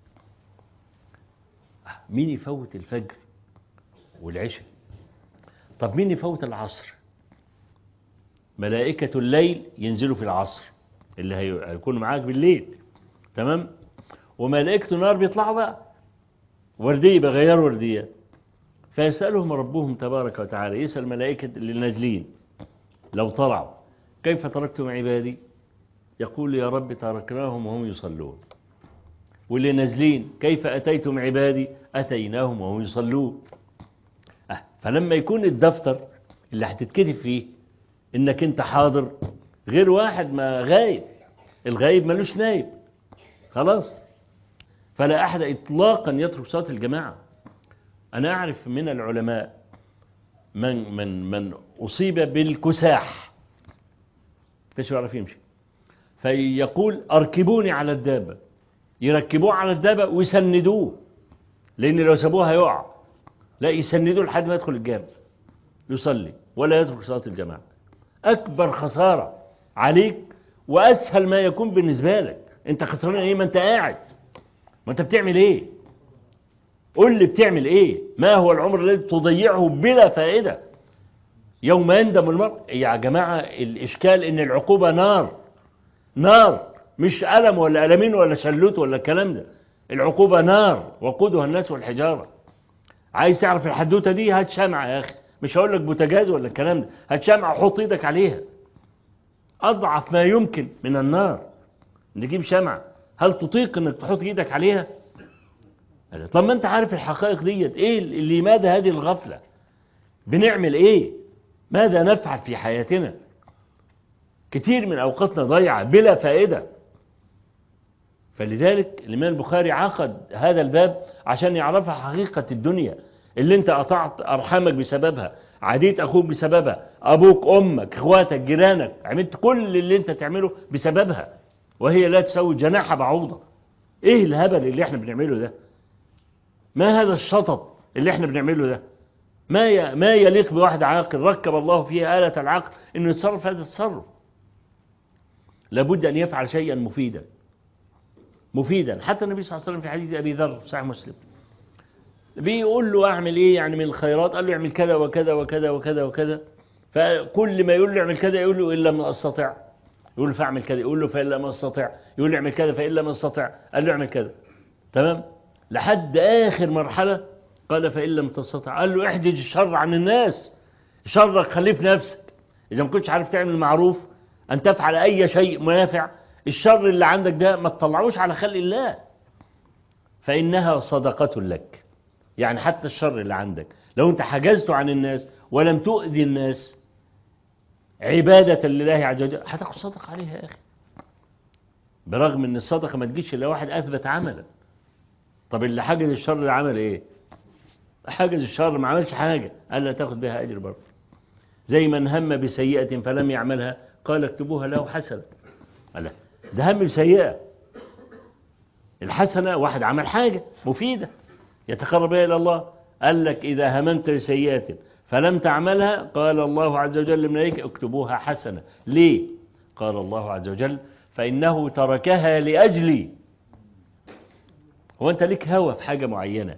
مين يفوت الفجر والعشاء طب مين يفوت العصر ملائكة الليل ينزلوا في العصر اللي هيكونوا معاك بالليل تمام وملائكة النار بيطلعوا بقى وردية بغيروا ورديات فيسألهم ربهم تبارك وتعالى يسأل ملائكة اللي نازلين لو طلعوا كيف تركتم عبادي يقول يا رب تركناهم وهم يصلون واللي نازلين كيف أتيتم عبادي أتيناهم وهم يصلون أه فلما يكون الدفتر اللي هتتكتب فيه انك انت حاضر غير واحد ما غايب الغايب ملوش نايب خلاص فلا أحد إطلاقا يترك صلاة الجماعة أنا أعرف من العلماء من من من أصيب بالكساح كيف يعرف يمشي فيقول أركبوني على الدابة يركبوه على الدابة ويسندوه لأن لو سابوه هيقع لا يسندوه لحد ما يدخل الجامع يصلي ولا يترك صلاة الجماعة أكبر خسارة عليك وأسهل ما يكون بالنسبة لك أنت خسران إيه ما أنت قاعد ما أنت بتعمل إيه قل لي بتعمل إيه ما هو العمر الذي تضيعه بلا فائدة يوم يندم المرء يا جماعة الإشكال إن العقوبة نار نار مش ألم ولا ألمين ولا شلوت ولا الكلام ده العقوبة نار وقودها الناس والحجارة عايز تعرف الحدوتة دي هات شمعة يا أخي مش هقول لك بوتاجاز ولا الكلام ده هات شمعة وحط ايدك عليها أضعف ما يمكن من النار نجيب شمعة هل تطيق انك تحط ايدك عليها طب ما انت عارف الحقائق ديت ايه لماذا هذه الغفلة بنعمل ايه ماذا نفعل في حياتنا كتير من اوقاتنا ضيعة بلا فائدة فلذلك الامام البخاري عقد هذا الباب عشان يعرفها حقيقة الدنيا اللي انت قطعت ارحامك بسببها عديت اخوك بسببها ابوك امك اخواتك جيرانك عملت كل اللي انت تعمله بسببها وهي لا تسوي جناح بعوضة ايه الهبل اللي احنا بنعمله ده ما هذا الشطط اللي احنا بنعمله ده ما ي... ما يليق بواحد عاقل ركب الله فيه آلة العقل انه يتصرف هذا التصرف لابد ان يفعل شيئا مفيدا مفيدا حتى النبي صلى الله عليه وسلم في حديث ابي ذر صحيح مسلم بيقول له اعمل ايه يعني من الخيرات قال له اعمل كذا وكذا وكذا وكذا وكذا فكل ما يقول له اعمل كذا يقول له الا ما استطع يقول له فاعمل كذا يقول له فإن لم استطع يقول له اعمل كذا فإن لم استطع قال له اعمل كذا تمام لحد آخر مرحلة قال فإن لم تستطع قال له احجج الشر عن الناس شرك خليه في نفسك إذا ما كنتش عارف تعمل معروف أن تفعل أي شيء منافع الشر اللي عندك ده ما تطلعوش على خلق الله فإنها صدقة لك يعني حتى الشر اللي عندك لو أنت حجزته عن الناس ولم تؤذي الناس عبادة لله عز وجل هتاخد صدقة عليها يا أخي برغم ان الصدقة ما تجيش إلا واحد أثبت عملا طب اللي حجز الشر اللي عمل إيه حجز الشر ما عملش حاجة قال لا تاخد بها أجر برضه زي من هم بسيئة فلم يعملها قال اكتبوها له حسنة قال ده هم بسيئة الحسنة واحد عمل حاجة مفيدة يتقرب بها إلى الله قال لك إذا هممت بسيئة فلم تعملها قال الله عز وجل للملائكة اكتبوها حسنة ليه قال الله عز وجل فإنه تركها لأجلي هو أنت ليك هوى في حاجة معينة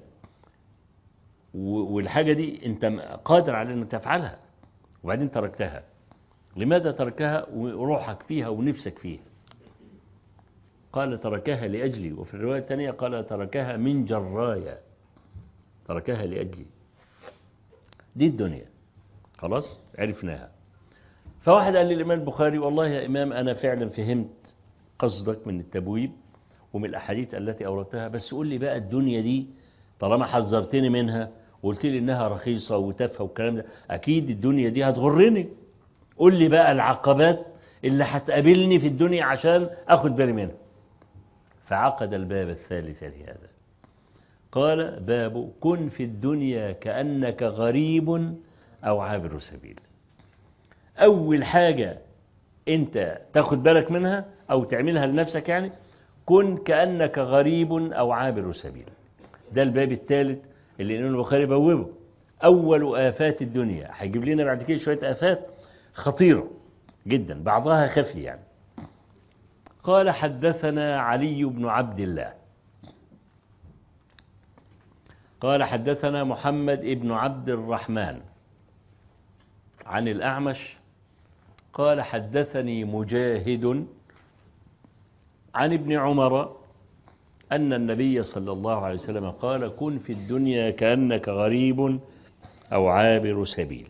و- والحاجة دي أنت م- قادر على أنك تفعلها وبعدين تركتها لماذا تركها وروحك فيها ونفسك فيها قال تركها لأجلي وفي الرواية الثانية قال تركها من جرايا تركها لأجلي دي الدنيا خلاص عرفناها فواحد قال للإمام البخاري والله يا إمام أنا فعلا فهمت قصدك من التبويب ومن الأحاديث التي أوردتها بس قول لي بقى الدنيا دي طالما حذرتني منها وقلت لي إنها رخيصة وتافهة والكلام ده أكيد الدنيا دي هتغرني قول لي بقى العقبات اللي هتقابلني في الدنيا عشان أخد بالي منها فعقد الباب الثالث لهذا قال باب كن في الدنيا كأنك غريب أو عابر سبيل أول حاجة أنت تاخد بالك منها أو تعملها لنفسك يعني كن كأنك غريب أو عابر سبيل ده الباب الثالث اللي الإمام البخاري بوبه أول آفات الدنيا هيجيب لنا بعد كده شوية آفات خطيرة جدا بعضها خفي يعني قال حدثنا علي بن عبد الله قال حدثنا محمد بن عبد الرحمن عن الأعمش قال حدثني مجاهد عن ابن عمر أن النبي صلى الله عليه وسلم قال كن في الدنيا كأنك غريب أو عابر سبيل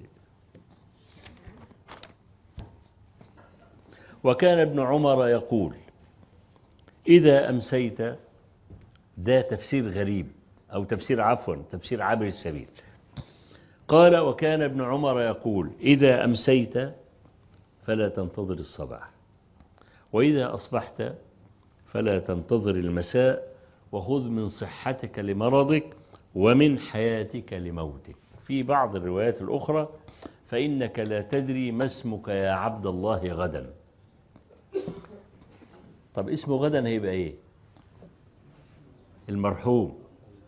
وكان ابن عمر يقول إذا أمسيت ده تفسير غريب أو تفسير عفوا تفسير عابر السبيل قال وكان ابن عمر يقول إذا أمسيت فلا تنتظر الصباح وإذا أصبحت فلا تنتظر المساء وخذ من صحتك لمرضك ومن حياتك لموتك في بعض الروايات الأخرى فإنك لا تدري ما اسمك يا عبد الله غدا طب اسمه غدا هيبقى ايه المرحوم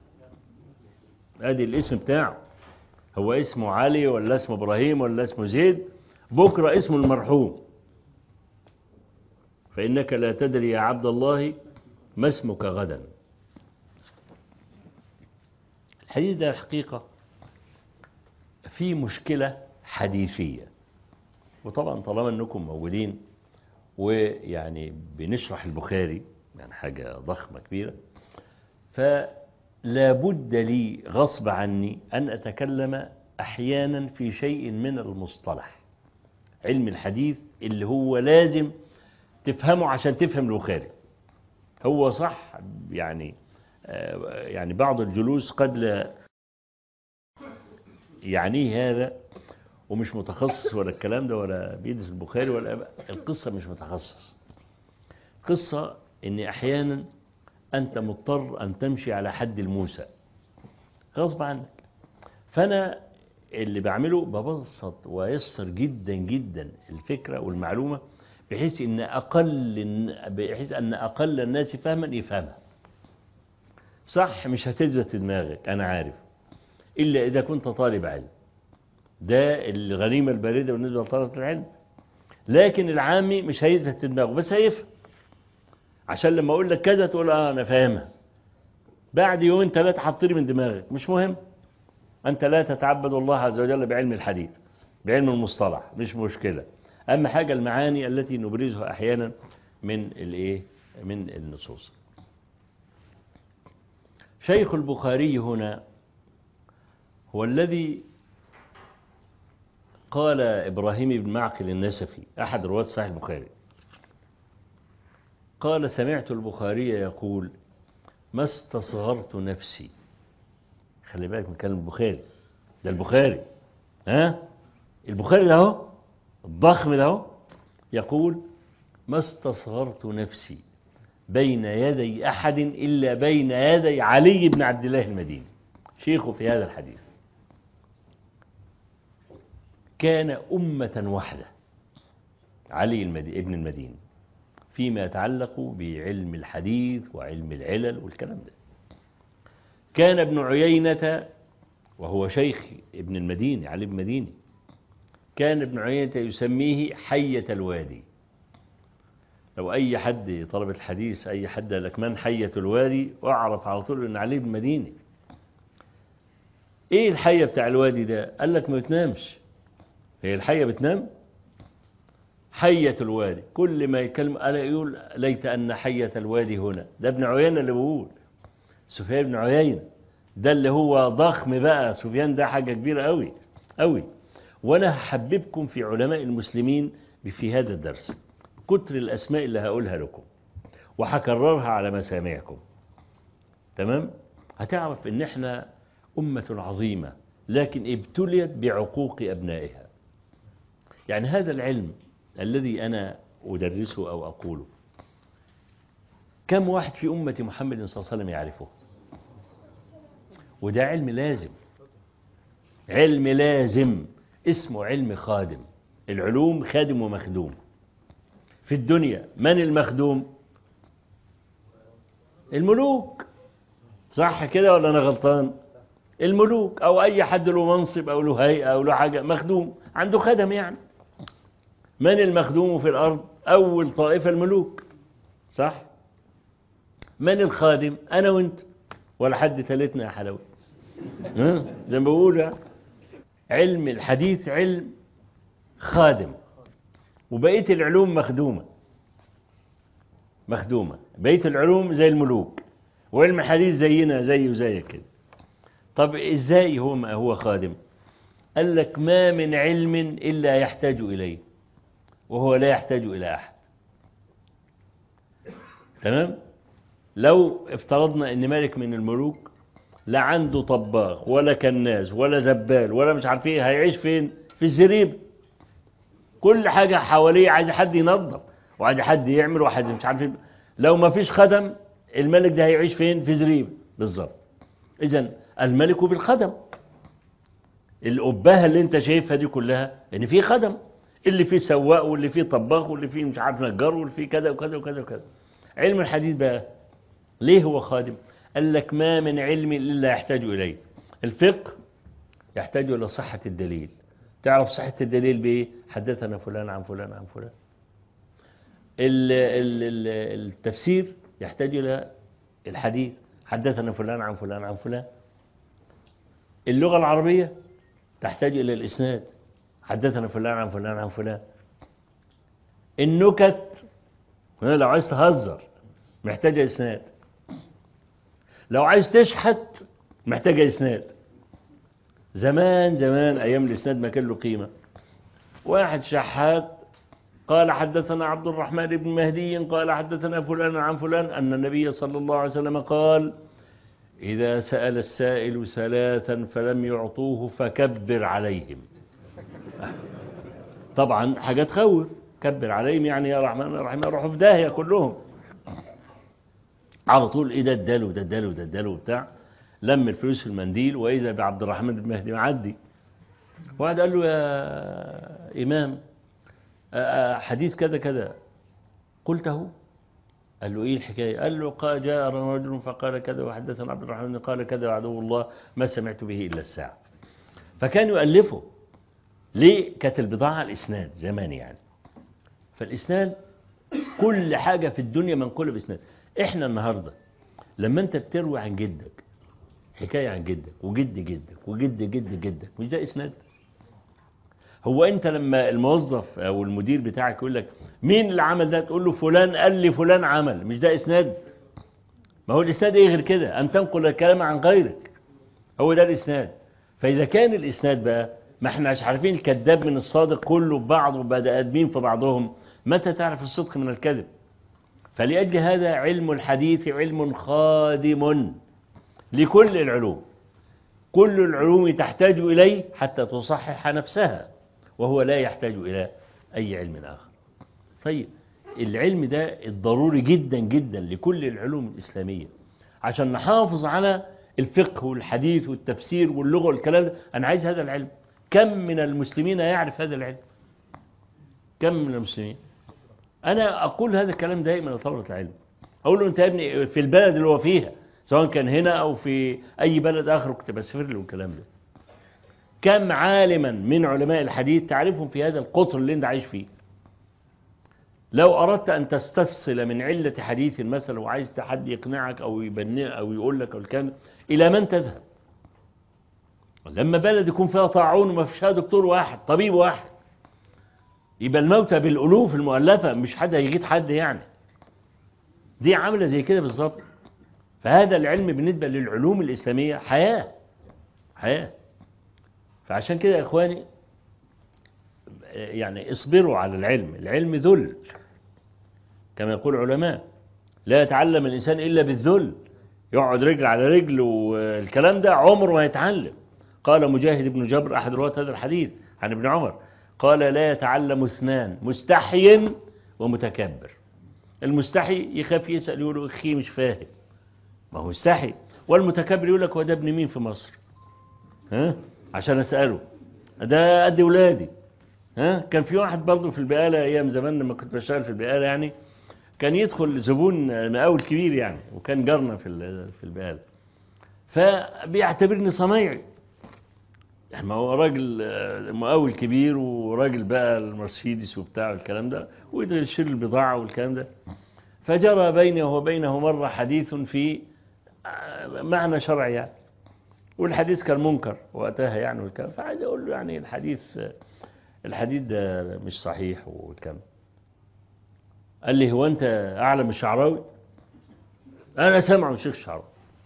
ادي الاسم بتاعه هو اسمه علي ولا اسمه ابراهيم ولا اسمه زيد بكره اسمه المرحوم فانك لا تدري يا عبد الله ما اسمك غدا الحديث ده الحقيقه في مشكله حديثيه وطبعا طالما انكم موجودين ويعني بنشرح البخاري يعني حاجة ضخمة كبيرة فلا بد لي غصب عني أن أتكلم أحيانا في شيء من المصطلح علم الحديث اللي هو لازم تفهمه عشان تفهم البخاري هو صح يعني يعني بعض الجلوس قد لا يعنيه هذا ومش متخصص ولا الكلام ده ولا بيدرس البخاري ولا القصة مش متخصص قصة ان احيانا انت مضطر ان تمشي على حد الموسى غصب عنك فانا اللي بعمله ببسط ويسر جدا جدا الفكرة والمعلومة بحيث ان اقل بحيث ان اقل الناس فهما يفهمها صح مش هتثبت في دماغك انا عارف الا اذا كنت طالب علم ده الغنيمة الباردة بالنسبة لطلبة العلم لكن العامي مش هيثبت في دماغه بس هيفهم عشان لما اقول لك كذا تقول اه انا فاهمها بعد يومين ثلاثة حطيني من دماغك مش مهم انت لا تتعبد الله عز وجل بعلم الحديث بعلم المصطلح مش مشكلة اهم حاجة المعاني التي نبرزها احيانا من الايه من النصوص شيخ البخاري هنا هو الذي قال إبراهيم بن معقل النسفي أحد رواة صحيح البخاري قال سمعت البخاري يقول ما استصغرت نفسي خلي بالك من كلام البخاري ده البخاري ها البخاري ده هو الضخم ده هو يقول ما استصغرت نفسي بين يدي أحد إلا بين يدي علي بن عبد الله المديني شيخه في هذا الحديث كان أمة واحدة علي المدي... ابن المديني فيما يتعلق بعلم الحديث وعلم العلل والكلام ده كان ابن عيينة وهو شيخ ابن المديني علي بن مديني كان ابن عيينة يسميه حية الوادي لو أي حد طلب الحديث أي حد قال لك من حية الوادي أعرف على طول أن علي بن مديني إيه الحية بتاع الوادي ده قال لك ما بتنامش هي الحية بتنام حية الوادي كل ما يكلم ألا يقول ليت أن حية الوادي هنا ده ابن عيينة اللي بيقول سفيان بن عيينة ده اللي هو ضخم بقى سفيان ده حاجة كبيرة قوي قوي وأنا هحببكم في علماء المسلمين في هذا الدرس كتر الأسماء اللي هقولها لكم وهكررها على مسامعكم تمام هتعرف ان احنا أمة عظيمة لكن ابتليت بعقوق أبنائها يعني هذا العلم الذي أنا أدرسه أو أقوله كم واحد في أمة محمد صلى الله عليه وسلم يعرفه وده علم لازم علم لازم اسمه علم خادم العلوم خادم ومخدوم في الدنيا من المخدوم الملوك صح كده ولا أنا غلطان الملوك أو أي حد له منصب أو له هيئة أو له حاجة مخدوم عنده خدم يعني من المخدوم في الأرض أول طائفة الملوك صح من الخادم أنا وأنت ولا حد ثالثنا يا حلوي ها؟ زي ما بقول يعني. علم الحديث علم خادم وبقية العلوم مخدومة مخدومة بقية العلوم زي الملوك وعلم الحديث زينا زي وزيك كده طب ازاي هو ما هو خادم قال لك ما من علم إلا يحتاج إليه وهو لا يحتاج إلى أحد تمام لو افترضنا ان ملك من الملوك لا عنده طباخ ولا كناس ولا زبال ولا مش عارف ايه هيعيش فين في الزريب كل حاجة حواليه عايز حد ينظف وعايز حد يعمل وعايز مش عارف ايه لو ما فيش خدم الملك ده هيعيش فين في زريب بالظبط اذا الملك بالخدم الأباهة اللي انت شايفها دي كلها ان في خدم اللي فيه سواق واللي فيه طباخ واللي فيه مش عارف نجار واللي فيه كذا وكذا وكذا وكذا علم الحديث بقى ليه هو خادم قال لك ما من علم إلا يحتاج إليه الفقه يحتاج إلى صحة الدليل تعرف صحة الدليل بإيه حدثنا فلان عن فلان عن فلان ال ال ال التفسير يحتاج إلى الحديث حدثنا فلان عن فلان عن فلان اللغة العربية تحتاج إلى الإسناد حدثنا فلان عن فلان عن فلان النكت لو عايز تهزر محتاجة إسناد لو عايز تشحت محتاجة إسناد زمان زمان أيام الإسناد ما كان له قيمة واحد شحات قال حدثنا عبد الرحمن بن مهدي قال حدثنا فلان عن فلان أن النبي صلى الله عليه وسلم قال إذا سأل السائل ثلاثا فلم يعطوه فكبر عليهم طبعا حاجة تخوف كبر عليهم يعني يا رحمن يا رحمن يروحوا في داهية كلهم على طول ايه ده اداله ده اداله ده اداله وبتاع لم الفلوس في المنديل واذا بعبد الرحمن بن مهدي معدي واحد قال له يا امام حديث كذا كذا قلته قال له ايه الحكايه قال له قال جاء رجل فقال كذا وحدثنا عبد الرحمن قال كذا وعدو الله ما سمعت به الا الساعه فكان يؤلفه ليه كانت البضاعه الاسناد زمان يعني فالاسناد كل حاجه في الدنيا منقوله باسناد احنا النهاردة لما انت بتروي عن جدك حكاية عن جدك وجد جدك وجد جد جدك مش ده اسناد هو انت لما الموظف او المدير بتاعك يقول لك مين اللي عمل ده تقول له فلان قال لي فلان عمل مش ده اسناد ما هو الاسناد ايه غير كده ان تنقل الكلام عن غيرك هو ده الاسناد فاذا كان الاسناد بقى ما احنا مش عارفين الكذاب من الصادق كله ببعض وبدا ادمين في بعضهم متى تعرف الصدق من الكذب فلأجل هذا علم الحديث علم خادم لكل العلوم كل العلوم تحتاج إليه حتى تصحح نفسها وهو لا يحتاج إلى أي علم آخر طيب العلم ده الضروري جدا جدا لكل العلوم الإسلامية عشان نحافظ على الفقه والحديث والتفسير واللغة والكلام ده أنا عايز هذا العلم كم من المسلمين يعرف هذا العلم كم من المسلمين أنا أقول هذا الكلام دائما لطلبة العلم أقول له أنت يا ابني في البلد اللي هو فيها سواء كان هنا أو في أي بلد آخر كنت بسافر له الكلام ده كم عالما من علماء الحديث تعرفهم في هذا القطر اللي انت عايش فيه لو أردت أن تستفصل من علة حديث مثلا وعايز حد يقنعك أو يبني أو يقول لك أو الكلام إلى من تذهب لما بلد يكون فيها طاعون وما فيش دكتور واحد طبيب واحد يبقى الموتى بالألوف المؤلفة مش حد هيجيد حد يعني دي عاملة زي كده بالظبط فهذا العلم بالنسبة للعلوم الإسلامية حياة حياة فعشان كده يا إخواني يعني اصبروا على العلم العلم ذل كما يقول العلماء لا يتعلم الإنسان إلا بالذل يقعد رجل على رجل والكلام ده عمره ما يتعلم قال مجاهد بن جبر أحد رواة هذا الحديث عن ابن عمر قال لا يتعلم اثنان مستحي ومتكبر المستحي يخاف يسأل يقول أخي مش فاهم ما هو مستحي والمتكبر يقول لك هو ده ابن مين في مصر ها عشان أسأله ده قد ولادي ها كان في واحد برضه في البقالة أيام زمان لما كنت بشتغل في البقالة يعني كان يدخل زبون مقاول كبير يعني وكان جارنا في في البقالة فبيعتبرني صنايعي يعني ما هو راجل مقاول كبير وراجل بقى المرسيدس وبتاع الكلام ده ويقدر يشيل البضاعة والكلام ده فجرى بيني وبينه مرة حديث في معنى شرعي يعني والحديث كان منكر وقتها يعني والكلام فعايز اقول له يعني الحديث الحديث ده مش صحيح والكلام قال لي هو انت اعلم الشعراوي انا سامعه الشيخ الشعراوي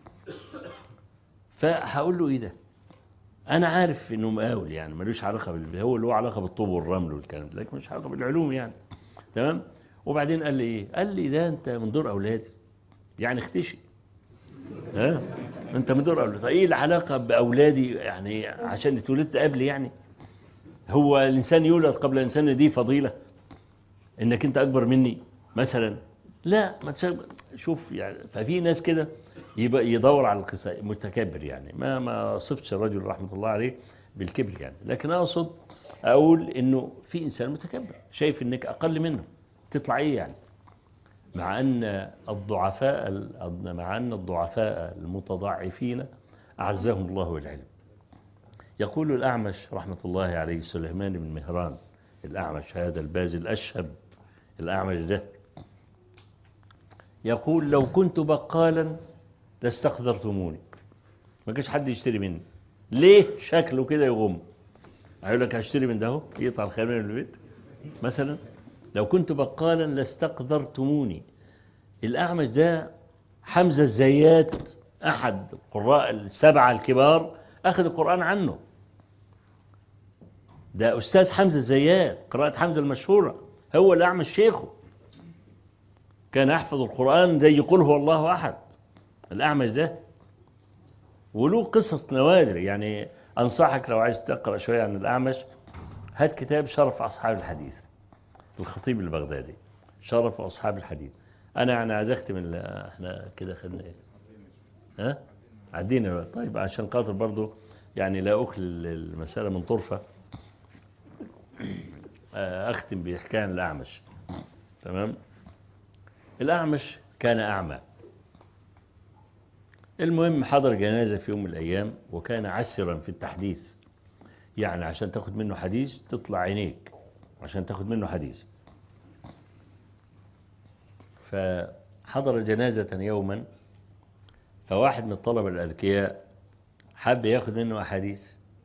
فهقول له ايه ده انا عارف انه مقاول يعني ملوش علاقه بال هو له علاقه بالطوب والرمل والكلام ده لكن مش علاقه بالعلوم يعني تمام وبعدين قال لي ايه قال لي ده انت من دور اولادي يعني اختشي ها انت من دور اولادي ايه العلاقه باولادي يعني عشان اتولدت قبلي يعني هو الانسان يولد قبل الانسان دي فضيله انك انت اكبر مني مثلا لا ما شوف يعني ففي ناس كده يبقى يدور على القصة متكبر يعني ما ما صفتش الرجل رحمة الله عليه بالكبر يعني لكن أقصد أقول إنه في إنسان متكبر شايف إنك أقل منه تطلع إيه يعني مع أن الضعفاء مع أن الضعفاء المتضعفين أعزهم الله العلم يقول الأعمش رحمة الله عليه سليمان بن مهران الأعمش هذا الباز الأشهب الأعمش ده يقول لو كنت بقالا لاستخذرتموني ما كانش حد يشتري مني ليه شكله كده يغم هيقول لك هشتري من ده اهو يقطع الخير من البيت مثلا لو كنت بقالا لاستقدرتموني الأعمش ده حمزة الزيات أحد القراء السبعة الكبار أخذ القرآن عنه ده أستاذ حمزة الزيات قراءة حمزة المشهورة هو اللي أعمش شيخه كان يحفظ القرآن زي يقول هو الله أحد الأعمش ده وله قصص نوادر يعني أنصحك لو عايز تقرأ شوية عن الأعمش هات كتاب شرف أصحاب الحديث الخطيب البغدادي شرف أصحاب الحديث أنا يعني عايز أختم احنا كده خدنا إيه ها عدينا طيب عشان خاطر برضو يعني لا أخل المسألة من طرفة أختم بحكاية عن الأعمش تمام الأعمش كان أعمى المهم حضر جنازة في يوم من الأيام وكان عسرا في التحديث يعني عشان تاخد منه حديث تطلع عينيك عشان تاخد منه حديث فحضر جنازة يوما فواحد من الطلبة الأذكياء حب ياخد منه أحاديث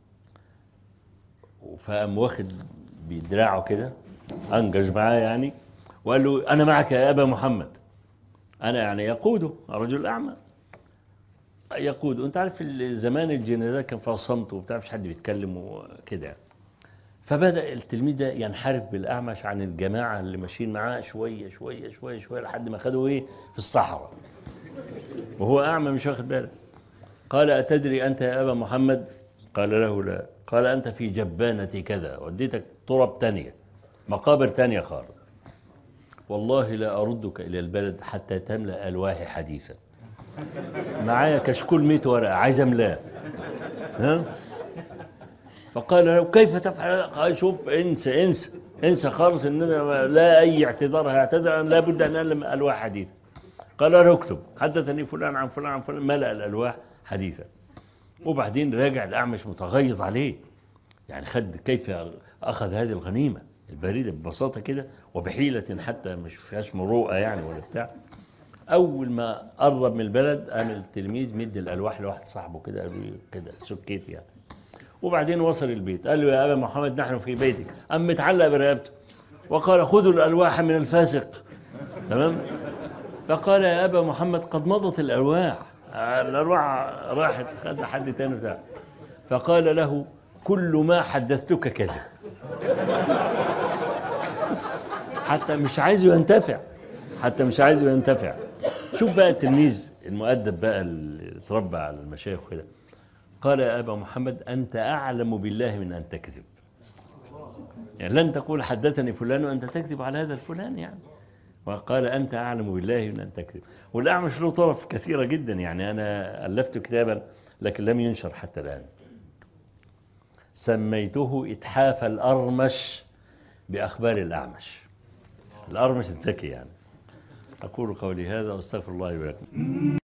فقام واخد بدراعه كده أنجز معاه يعني وقال له أنا معك يا أبا محمد أنا يعني يقوده رجل أعمى يقود وانت عارف زمان الجنازات كان فيها صمت وبتاع مش حد بيتكلم وكده فبدأ التلميذ ده ينحرف بالأعمش عن الجماعة اللي ماشيين معاه شوية شوية شوية شوية لحد ما خدوا ايه في الصحراء وهو أعمى مش واخد باله قال أتدري أنت يا أبا محمد قال له لا قال أنت في جبانة كذا وديتك طرب تانية مقابر تانية خالص والله لا أردك إلى البلد حتى تملأ ألواحي حديثا معايا كشكول 100 ورقة عايز املاه ها فقال له كيف تفعل قال شوف انسى انسى انسى خالص ان انا لا اي اعتذار هيعتذر انا لابد ان الم الواح حديث قال له اكتب حدثني فلان عن فلان عن فلان ملأ الألواح حديثا وبعدين راجع الأعمش متغيظ عليه يعني خد كيف أخذ هذه الغنيمة البريدة ببساطة كده وبحيلة حتى مش فيهاش مروءة يعني ولا بتاع أول ما قرب من البلد قام التلميذ مد الألواح لواحد صاحبه كده قال له كده سكيت يعني وبعدين وصل البيت قال له يا أبا محمد نحن في بيتك أم متعلق برقبته وقال خذوا الألواح من الفاسق تمام فقال يا أبا محمد قد مضت الألواح الألواح راحت خد حد تاني بتاع فقال له كل ما حدثتك كذب حتى مش عايزه ينتفع حتى مش عايزه ينتفع شوف بقى التلميذ المؤدب بقى اللي اتربى على المشايخ كده قال يا أبا محمد أنت أعلم بالله من أن تكذب يعني لن تقول حدثني فلان وأنت تكذب على هذا الفلان يعني وقال أنت أعلم بالله من أن تكذب والأعمش له طرف كثيرة جدا يعني أنا ألفت كتابا لكن لم ينشر حتى الآن سميته إتحاف الأرمش بأخبار الأعمش الأرمش الذكي يعني أقول قولي هذا وأستغفر الله ولكم